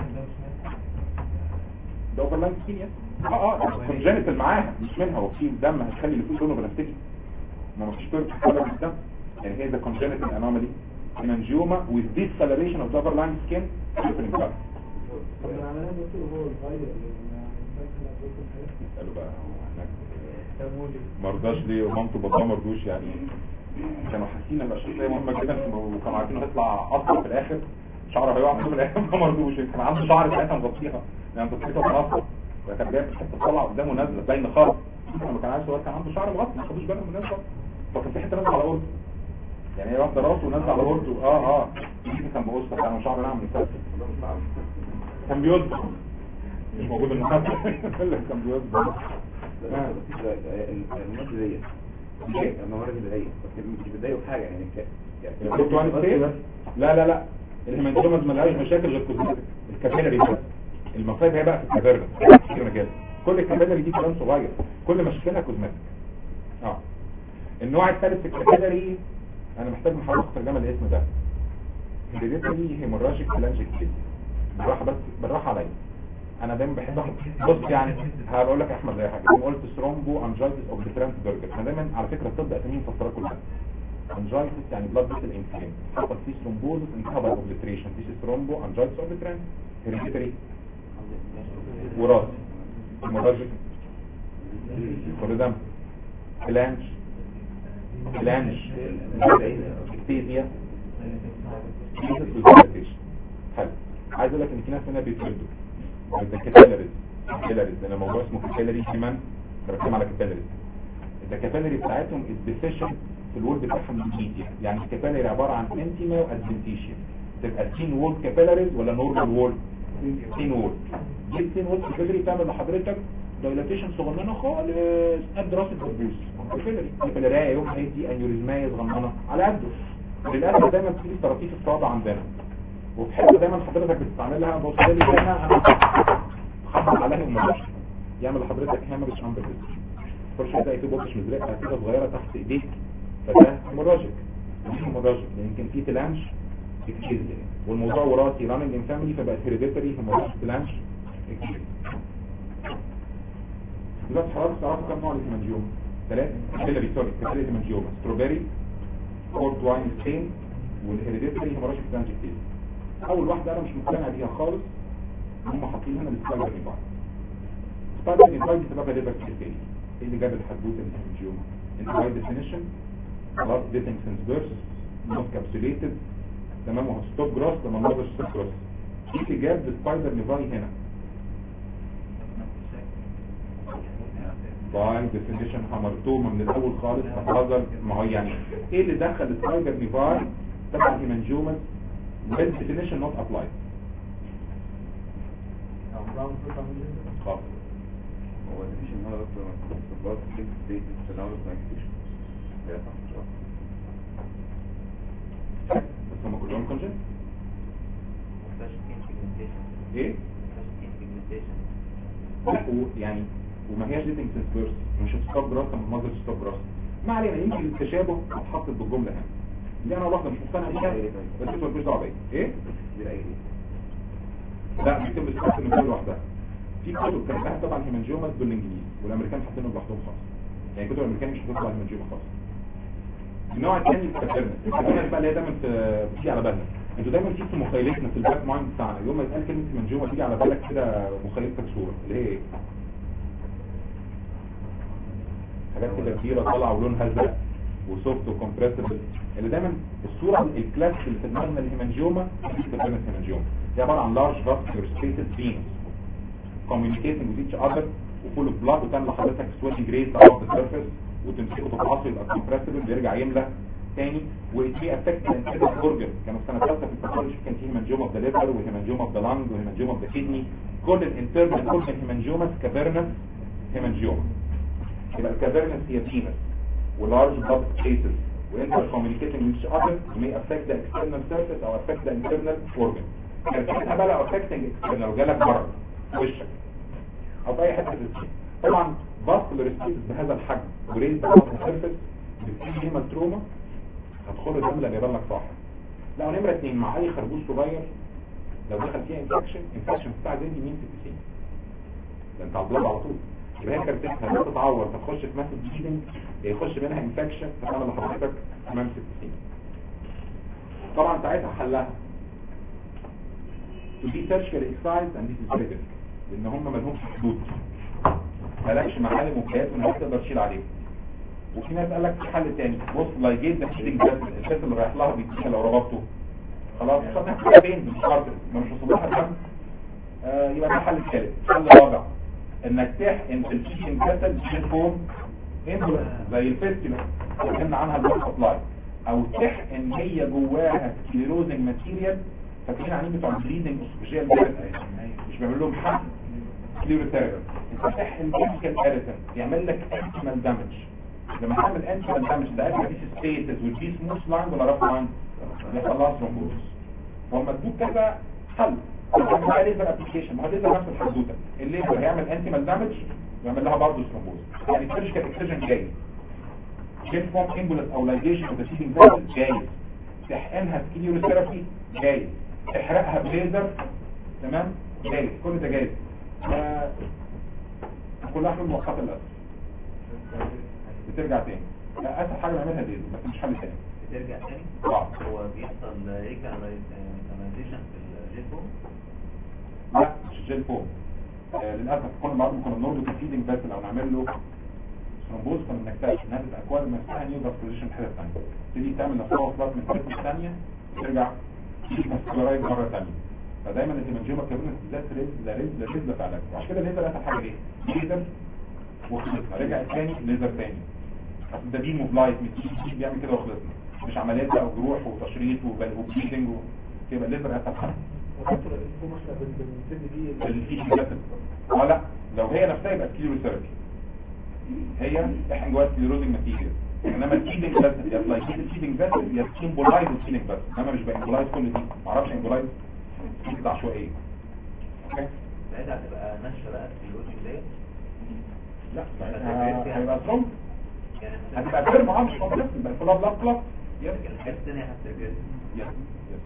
ده اوفرلاين سكين يس اه اه كونجنتال معاها مش منها وفي دم هتخلي اللي فيه لونه بلاستيكي ما مفيش طرق تتحرك من الدم يعني هي ده congenital anomaly in angioma with discoloration of the overlying skin opening part طب العملية دكتور هو الفاير اسأله بقى هو هناك مرضاش ليه ومامته وباباه مرضوش يعني كانوا حاسين ان الشخصيه مهمه جدا وكانوا عارفين انه هيطلع اصفر في الاخر شعره هيقع في الاخر ما مرضوش كان عنده شعر ساعتها مغطيها يعني تصفيته كان اصفر فكان جايب حته طلع قدامه نازله باينه خالص لما كان عايز صغير كان عنده شعر مغطي ما خدوش بالهم من الناس خالص. فكان في حته نازله على اورته يعني هي واخده راسه ونازله على اورته اه اه دي كان بقصه كان شعره ناعم مسلسل كان بيصبح مش موجود المسلسل كان بيصبح المرض ديت ايه؟ المرض ديت بس مش بتضايقه في حاجه يعني ك- يعني الكتب وان ستيت لا لا لا الهيمانجومز ملهاش مشاكل غير كوزمتيك الكابيلاري بس المصايب هي بقى في الكافيرنا كده كده كل الكابيلاري دي كلام صغير كل مشكلتها كوزمتيك اه النوع الثالث في الكابيلاري انا محتاج من حضرتك ترجمه الاسم ده هيريديتري هيموراجيك فلانجيك بالراحه بس بالراحه عليا انا دايما بحب اخد بص يعني هقول لك يا احمد زي حاجه يوم قلت ثرومبو انجايتس اوف ديفرنت برجر انا دايما على فكره الطب اساميه مفسره كلها انجايتس يعني بلاد فيسل انفلام حصل فيه ثرومبوز انتهى باي اوبليتريشن دي ثرومبو انجايتس اوف ديفرنت هيريديتري وراثي هيموراجيك كولودام فلانش فلانش اكتيزيا حلو عايز اقول لك ان في ناس هنا بيتولدوا ده كابيلاريز كابيلاريز ده موضوع اسمه كابيلاري هيمان انا بتكلم على كابيلاريز ده كابيلاري بتاعتهم الديفيشن في الوول بتاعهم من الميديا يعني الكابيلاري عباره عن انتيما وادفنتيشيا تبقى سين وول كابيلاريز ولا نورمال وول سين وول دي السين وول كابيلاري بتعمل لحضرتك دايلاتيشن صغننه خالص قد راس الدبوس كابيلاري كابيلاريه يوم هيدي انيوريزمايه صغننه على قده للاسف دايما بتيجي في طراطيف الصوابع عندنا وفي حته دايما حضرتك بتستعملها بص لي هنا انا خبط عليها وماشي يعمل لحضرتك هامرج اندر فرشه ده يكتب بوكش مزرقه كده صغيره تحت ايديك فده هيموراجيك مش هيموراجيك لان كان في تلانش كتير والموضوع وراثي راننج ان فاميلي فبقت هيريديتري هيموراجيك تلانش كتير دلوقتي حضرتك تعرفوا كم نوع الهيمانجيوم ثلاثه كابيلاري سوري كابيلاري هيمانجيوم ستروبيري كورد واين ستين والهيريديتري هيموراجيك تلانش كتير اول واحده انا مش مقتنع بيها خالص هم حاطين هنا السبايدر نيفاي السبايدر نيفاي دي سببها ليفر كيستيري ايه اللي جاب الحدوته اللي في الجيوم انتواي ديفينيشن خلاص ديتنج سنس بيرس نوت كابسوليتد تمام وهتستوب جراس لما نضرب ستوب جراس ايه اللي جاب السبايدر نيفاي هنا باي ديفينيشن حمرتومه من الاول خالص فحذر ما هو يعني ايه اللي دخل السبايدر نيفاي تبع الهيمانجيومس with definition not applied خالص هو مفيش ان هو دكتور مصطفى كيف ستيت تناول كونكتيشن ده صح مش صح بس هم كلهم كونجنت ايه لا و- يعني وما هياش ديتنج سنس بيرس مش هتستوب جراس لما تنظر ستوب جراس ما علينا يمكن التشابه اتحطت بالجمله هنا دي انا واحده مش مقتنع بيها بس انتوا مالكوش دعوه بيا ايه دي العين لا بيكتب بس ان كل لوحدها في كتب كتبها طبعا هيمانجيوماس بالانجليزي والامريكان حاطينهم لوحدهم خالص يعني الكتب الامريكيه مش حاطين طبعا هيمانجيوما خالص النوع الثاني الكابيرنس الكابيرنس بقى اللي هي دايما في- بتيجي على بالنا انتوا دايما في في مخيلتنا في الباك مايند بتاعنا يوم ما يتقال كلمه هيمانجيوما تيجي على بالك كده مخيلتك صوره اللي هي ايه حاجات كده كبيره طالعه ولونها ازرق وسوفت وكومبريسبل اللي دايما الصوره الكلاسيك اللي في دماغنا الهيمانجيوما دي الكابيرنس هيمانجيوما هي عباره عن لارج فاسكولار سبيسز فينس communicating with each other وفول اوف بلاد وتعمل لحضرتك سويتنج ريت above the surface وتمسكه تفعصه يبقى compressible بيرجع يملى تاني وفي افكت الانترنال اورجن كانوا في سنه ثالثه في الباثولوجي كان في هيمانجيوما اوف ذا ليفر وهيمانجيوما اوف ذا لانج وهيمانجيوما اوف ذا كدني كل الانترنال اورجن هيمانجيوماس كافيرنس هيمانجيوما يبقى الكافيرنس هي فينس ولارج بلاد سبيسز وانتر communicating with each other may affect the external surface او affect the internal organ يعني ساعتها بقى لو affecting external وجالك بره في وشك او في اي حته في الجسم طبعا vascular spaces بهذا الحجم وريز بلاد سيرفيس بتيجي هيما تروما هتخر الدم اللي يبان لك صاحب لا ونمره اثنين مع اي خربوش صغير لو دخل فيها انفكشن انفكشن بتاع زي دي مين في 90 ده انت على البلاد على طول يبقى هي كارتتها لا تتعور فتخش في ماسك بليدنج يخش منها انفكشن فتعمل لحضرتك امام 60 طبعا ساعتها حلها to be surgical excised and this is very difficult لان هم مالهمش حدود مالكش معالم وكيات وانك تقدر تشيل عليهم وفي ناس قال لك في حل تاني بص لايجيت ده فيدنج بس الكاس اللي رايح لها بيديها لو ربطته خلاص خدها فين مش شرط ما مش وصلها الدم آه يبقى ده حل ثالث الحل الرابع انك تحقن في الفيشن كاسل فوم امبولانس زي الفيستيولا اتكلمنا عنها البلد سبلاي او تحقن هي جواها سكليروزنج ماتيريال فاكرين عنين بتوع البليدنج اسوفيجيال مش بيعمل لهم حقن سكليروثيرابي انت تحقن كيميكال اريتن يعمل لك انتيمال دامج لما تعمل انتيمال دامج ده اكيد دي سبيسز ودي سموث لاين ولا رف لاين بيحصل لها ثرومبوز هو مكتوب كذا حل تعمل بقى ليزر ابلكيشن ما هو ليزر نفس الحدوته الليزر هيعمل انتيمال دامج ويعمل لها برضه ثرومبوز يعني سيرجيكال اكسجن جاي جيت فورم امبولس او لايجيشن اوف ذا فيدنج فيسل جاي تحقنها سكيليوثيرابي جاي تحرقها بليزر تمام جاي كل ده جاي آه، كلها حلول مؤقته للاسف بترجع تاني لا، اسهل حاجه نعملها ليزر بس مش حل تاني بترجع تاني طبعا. هو بيحصل ايه كاناليزيشن في الجيفو لا مش الجيل فوم آه للاسف كنا بعد ما كنا بنربط الفيدنج بس او نعمل له ثرومبوز كنا بنكتشف ان هذه الاكواد نفسها نيو فاسكوليشن في حته ثانيه تيجي تعمل نفسها وصلات من الحته الثانيه وترجع تسكولارايز مره ثانيه فدايما الهيمانجيوما كابينس بالذات ريز ده ريز ده ريز ده فعلا وعشان كده الليزر اسهل حاجه ليه؟ ليزر وخلصنا رجع الثاني ليزر ثاني اصل ده دي موبلايت مش بيعمل كده وخلصنا مش عمليات بقى وجروح وتشريط وبليدنج يبقى الليزر اسهل حاجه وفترة الاسبوع مثلا بالسن دي الفيشن بس اه لا لو هي نفسها يبقى سكليروثيرابي هي احنا جواها سكليروزنج ماتيريال انما الفيدنج بس يا سلايكيت الفيدنج بس يا سيمبولايز الفيدنج بس انما مش بامبولايز كل دي معرفش امبولايز دي كده عشوائيه اوكي ساعتها هتبقى ناشفه بقى في الوجه ديت لا ساعتها هيبقى صم يعني هتبقى فيرم اه مش كومبلكس يبقى فلاب بلاب بلاب يس الحاجات الثانيه هترجع يس يس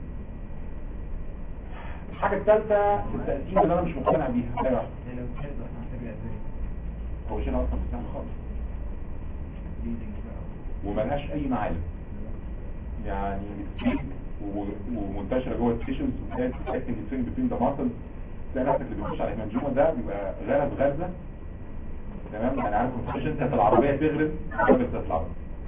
الحاجه الثالثه في التقسيم اللي انا مش مقتنع بيها ايوه هي لو كانت اصلا هترجع تاني هو شيء اصلا مش سهل خالص ليدنج بقى وملهاش اي معالم يعني بتسيب و- ومنتشره جوه التيشنز وتلاقي اكتنج بتوين بتوين ذا ماسل تلاقي نفسك اللي بيخش على الهيمانجيوما ده بيبقى غرز غرزه تمام يعني عارف ما تخش انت في العربيه تغرز الراجل تطلع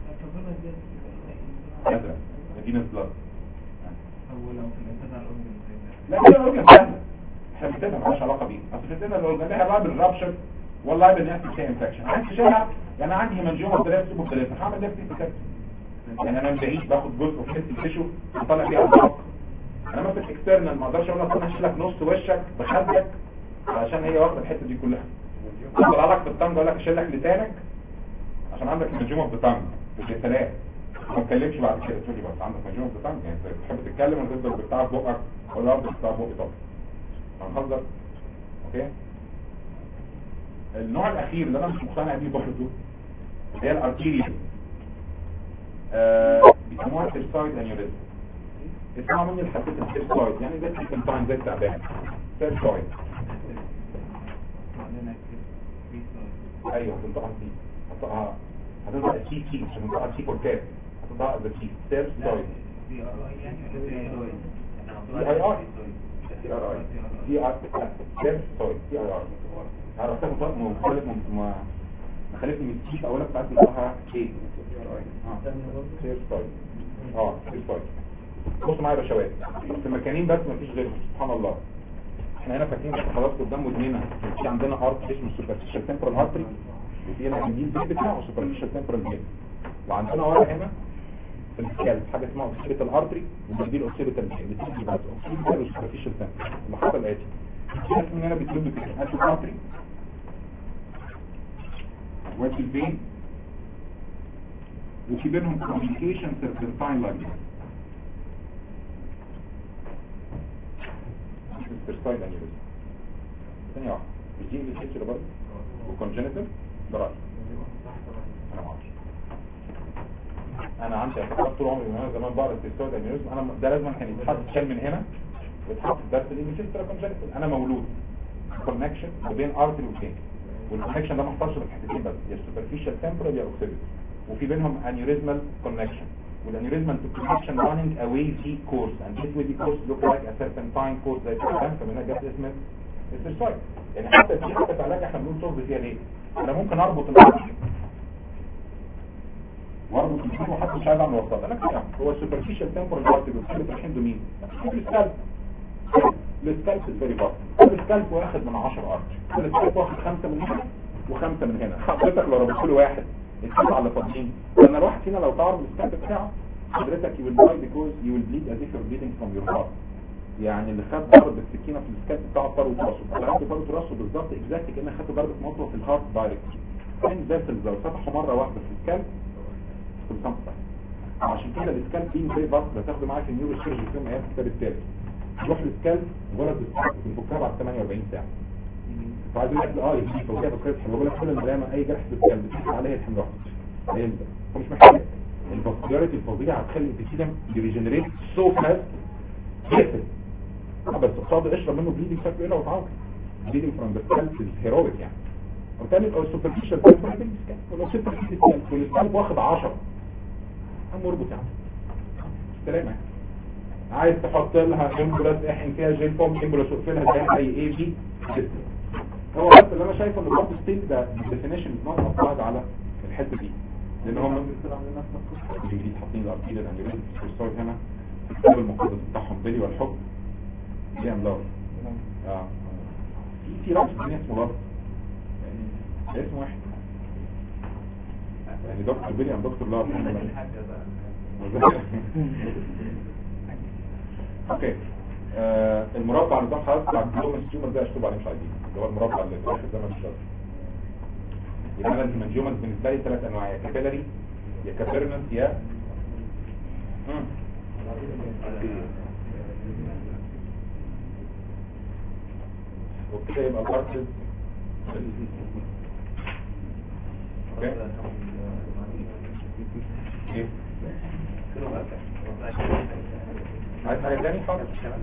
ازرق مدينه بلاد هو لو في الانتظار الاورجن زي ده لا كده الاورجن سهله احنا بنتكلم مالهاش علاقه بيها اصل فكرتنا الاورجن لها بقى بالرابشر والله بنحكي فيها انفكشن عايز تشيلها يعني انا عندي هيمانجيوما بطريقه سوبر مختلفه هعمل نفسي في كده يعني انا من بعيد باخد جزء في حته التيشو وطلع فيها الضغط انا مثلا اكسترنال ما اقدرش اقول لك انا هشيل لك نص وشك بخدك علشان هي واخده الحته دي كلها اطلع لك بالطنج اقول لك اشيل لك لسانك عشان عندك هيمانجيوما بالطنج بالجسالات ما تتكلمش بعد كده تقول لي بس عندك هيمانجيوما بالطنج يعني انت بتحب تتكلم وتفضل بتاع في بقك ولا افضل بتاع في بقي طبعا هنهزر اوكي النوع الاخير اللي انا مش مقتنع بيه برضه هي الارتيريا آه بيسموها سيرسايد انيوريزم اسمها مني الحساسية السيرسايد يعني زي الكنتاين زي التعبان سيرسايد وبعدين اكتب في سؤال ايوه هتنطقها سي هتنطقها هتنطقها سي سي مش هتنطقها سي فور كات هتنطقها ذا سي سيرسايد دي ار اي يعني ولا دي ار اي دي اي ار دي ار اي دي ار سيرسايد دي اي ار عرفتها مطلق مختلف من مخالفني من السي اولا بتاعت نطقها ايه اه سيرسايد اه سيرسايد بصوا معايا يا باشوات في مكانين بس مفيش غيرهم سبحان الله احنا هنا فاكرين خلاص قدام ودننا في عندنا ارت اسمه سوبرفيشال تمبرال ارتري وفي هنا الجديد ده بتاعه سوبرفيشال تمبرال فين وعندنا ورا هنا في السكالب حاجه اسمها اوكسيبيتال ارتري ودي الاوكسيبيتال فين بتيجي بس اوكسيبيتال وسوبرفيشال تمبرال اللي حصل الاتي في ناس من هنا بتقول كده ادي الارتري وادي الفين وفي بينهم كوميونيكيشن سيرفنتاين لاين سيرفنتاين انيوريزم ثانية واحدة مش دي اللي كده برضه وكونجنتال ده رأيي انا ما اعرفش انا عندي اعتقاد طول عمري ان انا زمان بقرا السيرفنتاين انيوريزم انا ده لازم كان يتحط شال من هنا ويتحط في درس الايميجسترا كونجنتال انا مولود كونكشن ما بين ارتري وفين والكونكشن ده ما حصلش في حتتين بس يا سوبرفيشال تمبرال يا اوكسيبيتال وفي بينهم انيوريزمال كونكشن والانيوريزمال كونكشن running away Z course and this way course look like a serpentine course زي كده فمن هنا جت اسم السيرسايد يعني حتى في حتى في علاج احنا بنقول صلب فيها ليه؟ انا ممكن اربط الارض واربط الاثنين وحتى مش عايز اعمل وسط انا كده هو السوبرفيشال تمبرال ارتري والسيرفيس رايحين دومين السكالب السكالب الفيري بارت السكالب واخد من 10 ارتري السكالب واخد خمسة من هنا وخمسة من هنا حضرتك لو ربطت له واحد التسعة اللي فاضيين لان الواحد فينا لو تعرض السكالب بتاعه حضرتك you will die because you will bleed as if you're bleeding from your heart يعني اللي خد ضرب السكينه في السكالب بتاعه فروه راسه انا عندي فروه راسه بالظبط اكزاكت كاني خدت ضربه مطوه في الهارت دايركت كان فيسلز لو فتحوا مره واحده في السكالب كل سنه وانت عشان كده السكالب دي زي بس بتاخده معاك النيورو سيرجي في يوم ايام الكتاب الثالث تروح للسكالب مجرد بنفكها بعد 48 ساعه فعايز يقول لك اه يجي توجيه بس حلو بقول لك كل الملامه اي جرح في السكالب بتحس عليه يتحمل لوحده هينزل ومش محتاج الفاسكولاريتي الفظيعه هتخلي الابيثيليوم يريجنريت سو فاست يقفل بس قصاد اشرب منه بليدنج شكله ايه لو اتعاقب بليدنج فروم ذا سكالب هيرويك يعني وبالتالي او السوبرفيشال سكالب ولو سبت في السكالب والسكالب واخد 10 هم اربط يعني سلامة عايز تحط لها امبولاس احن فيها جيل فوم امبولاس واقفلها زي اي اي بي هو بس اللي انا شايفه ان البارت ستيل ده ديفينيشن نوت ابلايد على الحته دي لان هم الانجليز حاطين الارتيل الانجليز في الصور هنا في الكتاب المقدس بتاعهم بيلي والحب دي ام لاف اه في في راس تاني اسمه لاف يعني اسمه واحد يعني دكتور بيلي ام دكتور لاف اوكي آه المربع اللي ده حضرتك بتاع الكلومس تيومر ده اشطب عليه مش عايزين اللي هو المربع اللي في الاخر ده مش شرط يبقى انا الهيمانجيومز بالنسبه لي ثلاث انواع يا كابيلاري يا كابيرنس يا مم. وكده يبقى الارتز اوكي ايه عايز حاجه تاني خالص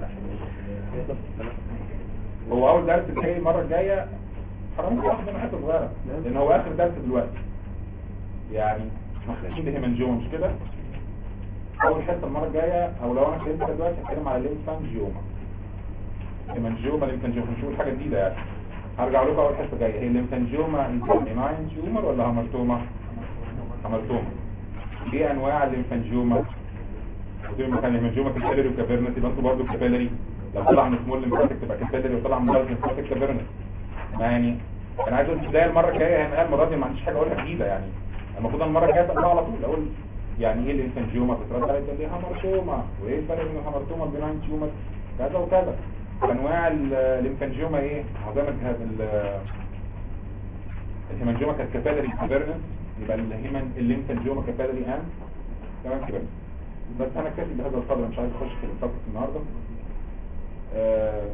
هو اول درس الجاي المره الجايه حرام واحد من حته صغيره لان هو اخر درس دلوقتي يعني مخلصين بهيمنجيوما مش كده اول حته المره الجايه او لو انا اتكلمت دلوقتي هتكلم على الليمفانجيوما هيمنجيوما ليمفانجيوما مش هقول حاجه جديده يعني هرجع لكم اول حته جايه هي الليمفانجيوما انترميناين تيومر ولا هامرتوما هامرتوما ايه انواع الليمفانجيوما ودي مكان الهيمنجيوما في الكابيلري وكابيرنس يبقى انتوا برضه كابيلري لو طلع من سمول ليمفاتيك تبقى كابيلري وطلع من لارج ليمفاتيك كابيرنس ما يعني انا عايز اقول بدايه المره الجايه يعني المره دي ما عنديش حاجه اقولها جديده يعني المفروض المره الجايه تطلع على طول اقول يعني ايه الانفنجيوما تترد عليك تقول لي هامرتوما وايه الفرق بين الهامرتوما والبناين تيومر كذا وكذا انواع الانفنجيوما ايه زي ما كانت الهيمانجيوما كانت كابيلري كابيرنس يبقى الهيمان الانفنجيوما كابيلري ان تمام كده بس انا كاتب بهذا القدر مش عايز اخش في التوبيك النهارده آه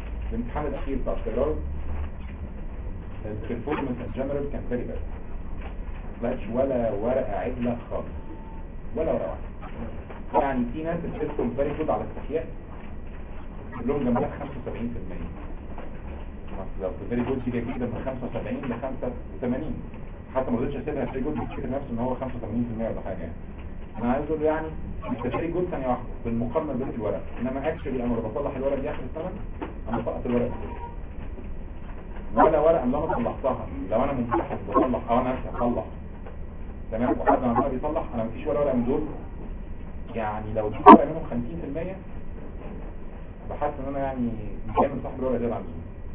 الامتحان الاخير بتاع التجارب البرفورمانس ان جنرال كان فيري باد طلعتش ولا ورقه عدله خالص ولا ورقه واحده يعني في ناس بتسكن فيري جود على الاستحياء لهم جنبها 75% لو في فيري جود دي جدا من 75 ل 85 حتى ما رضيتش اسيبها فيري جود بيفتكر نفسه ان هو 85% ولا حاجه يعني انا عايز اقول يعني انت فيري جود ثانيه واحده بالمقارنه بين الورق انما اكشلي انا لما بصلح الورق دي اخر السنه انا سقطت الورق ولا ورقه اللي انا صلحتها لو انا ممتحن بصلح او انا اسف بصلح تمام وحد لما بيصلح انا مفيش ولا ورقه من دول يعني لو دي ورقه منهم 50% بحس ان انا يعني مكمل صاحب الورقه دي عندي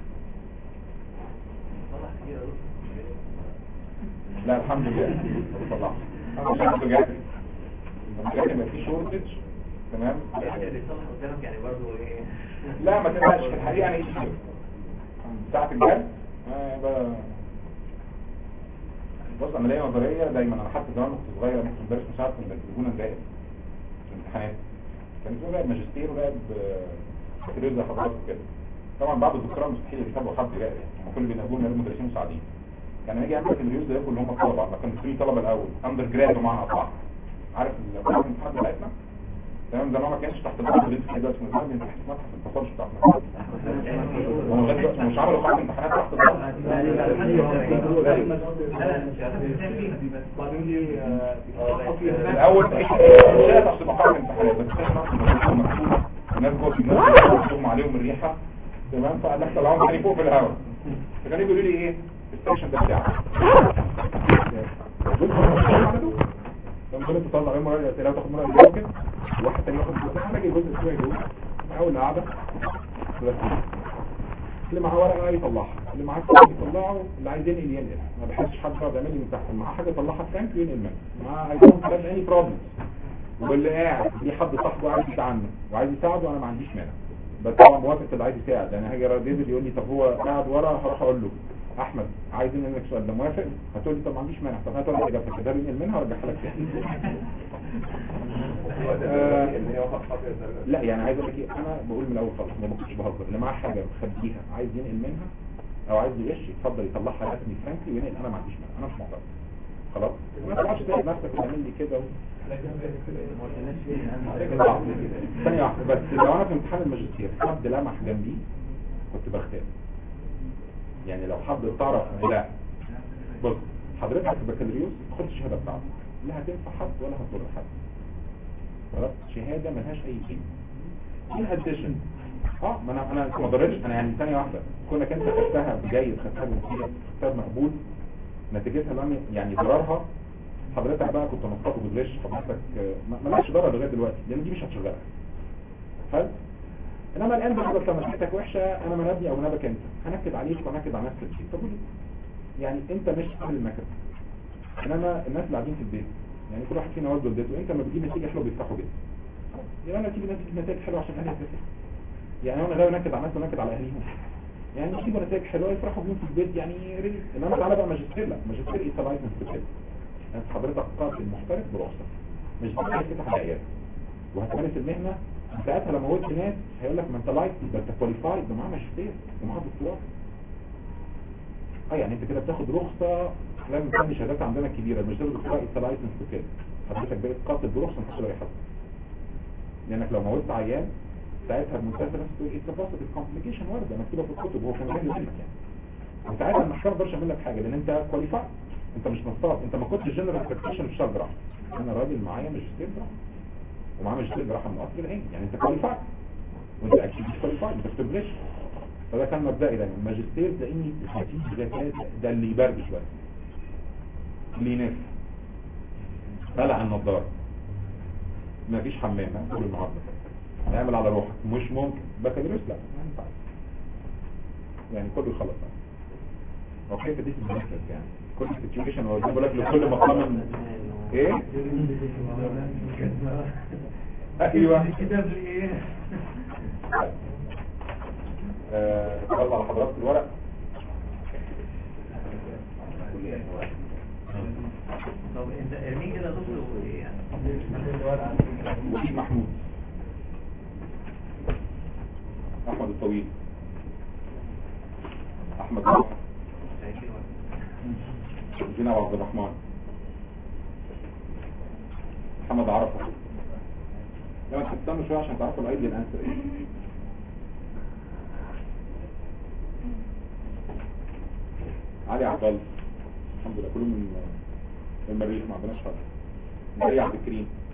صلاح كتير يا دكتور. لا الحمد لله بصلح الحمد لله لما جاي يبقى في شورتج تمام في حد بيصلح قدامك يعني برضه ايه لا ما تبقاش في الحقيقه يعني ايه ساعه الجد آه، يبقى بص انا ليا نظريه دايما انا حتى زمان كنت صغير كنت بدرس مساعد كنت بيجونا نراقب في الامتحانات كان يجوا راقب ماجستير وراقب بكالوريوس زي حضرتك كده طبعا بعد الدكتوراه مستحيل يكتبوا حد يراقب يعني هم كل اللي بينقبونا يراقبوا مدرسين مساعدين كان يجي يعمل بكالوريوس ده اللي هم الطلبه ما كانوا في طلبه الاول اندر جراد بمعنى اصح عارف الامتحان بتاعتنا تمام زمان ما كانش تحت الضغط اللي انت كده اسمه زمان بيمتحن في متحف التصالح بتاع هم لغايه دلوقتي مش عملوا قاعده امتحانات تحت الضغط الاول تعيش لا تحصل مقام الامتحانات بس كان مكتوب الناس جوه في الناس بتقوم عليهم الريحه تمام فقال لك طلعهم تاني فوق في الهواء فكانوا يقولوا لي ايه الستيشن ده بتاعك لما كنت تطلع يوم مرة الأسئلة وتاخد مرة الجواب كده واحد تاني ياخد الجواب انا اجي جزء اسبوع يجوز اول قعدة بس اللي معاه ورقة يطلعها اللي معاه كتاب يطلعه اللي عايز ينقل ينقل ما بحسش حد يقعد يعمل لي من تحت اللي معاه حاجة يطلعها فرانك وينقل منها معاه عايزهم حاجات اني بروبلم واللي قاعد في حد صاحبه عايز يساعده وعايز يساعده انا ما عنديش مانع بس طبعا موافق اللي عايز يساعد يعني هاجي ديفيد يقول لي طب هو قاعد ورا هروح اقول له احمد عايز منك سؤال ده موافق هتقول لي طب ما عنديش مانع طب هات ورقه اجابتك ده بينقل منها وارجعها لك تاني آه، لا يعني عايز اقول لك ايه انا بقول من الاول خالص ما بكونش بهزر اللي معاه حاجه مخبيها عايز ينقل منها او عايز يغش يتفضل يطلعها رسمي فرانكلي وينقل انا ما عنديش مانع انا مش معترض خلاص ما تقعدش تلاقي نفسك تعمل لي كده و... ثانية واحدة بس لو انا في امتحان الماجستير حد لمح جنبي كنت بختار يعني لو حد تعرف لا بص حضرتك في البكالوريوس خد الشهادة بتاعتك لا هتنفع حد ولا هتضر حد خلاص شهادة ملهاش اي قيمة ايه اديشن اه ما انا انا ما ضررتش انا يعني ثانية واحدة كونك انت خدتها بجيد خدتها بمثير خدتها مقبول نتيجتها لم يعني ضررها حضرتك بقى كنت نصاب وبتغش حضرتك آه، ما- مالكش ضرر لغايه دلوقتي لان دي مش هتشغلك حلو انما الان بقى لما شهادتك وحشه انا منبني او منبك انت هنكد عليك وهنكد على نفس الشيء طب وليه؟ يعني انت مش اهل المكتب انما الناس اللي قاعدين في البيت يعني كل واحد فينا والده ولدته انت لما بتجيب نتيجه حلوه بيفرحوا جدا يبقى انا تيجي نتيجه نتائج حلوه عشان اهلي يفرحوا يعني انا غاوي نكد على الناس ونكد على اهليهم يعني يجيبوا نتائج حلوه يفرحوا بيهم في البيت يعني ريلي انما تعالى بقى ماجستير لا ماجستير ايه لايسنس كده انت حضرتك قاتل محترف برخصه مش بتفتح تفتح العياده وهتمارس المهنه ساعتها لما قلت ناس هيقول لك ما انت لايسنس ده انت كواليفايد ده معاه ماجستير ومعاه دكتوراه اه يعني انت كده بتاخد رخصه لازم تكون شهادات عندنا كبيره الماجستير والدكتوراه انت لايسنس كده حضرتك بقيت قاتل برخصه محدش يقدر يحاسبك لانك لو موتت عيان ساعتها بمنتهى الناس تقول ايه تبسط الكومبليكيشن وارده مكتوبه في الكتب وهو كان جاي منك يعني وساعتها المحكمه ما تقدرش تعمل لك حاجه لان انت كواليفايد انت مش نصاب انت ما كنتش جنرال براكتيشن في جراحه انا راجل معايا ماجستير جراحه ومعاه ماجستير جراحه من قصر العين يعني انت كواليفايد وانت اكيد مش كواليفايد انت بتبلش فده كان مبدئي دايما الماجستير ده اني مفيش زكاه ده اللي يبرد شويه اللي ينف قلع النضاره مفيش حمام طول النهارده اعمل على روحك مش ممكن بكالوريوس لا ما ينفعش يعني كله يخلص اوكي فدي المركز يعني كل سيتويشن هو بقول لك لكل مقام ايه ايوه كتاب لي ايه آه، طلع على حضرات الورق طب انت ارميه كده دكتور وايه يعني وحيد محمود احمد الطويل احمد نصر شايفين ولا؟ زينة وعبد الرحمن محمد عرفه لما تستنوا شويه عشان تعرفوا الايديال انسر ايه علي عبد الله الحمد لله كلهم من من المريخ ما عندناش حد مريم عبد الكريم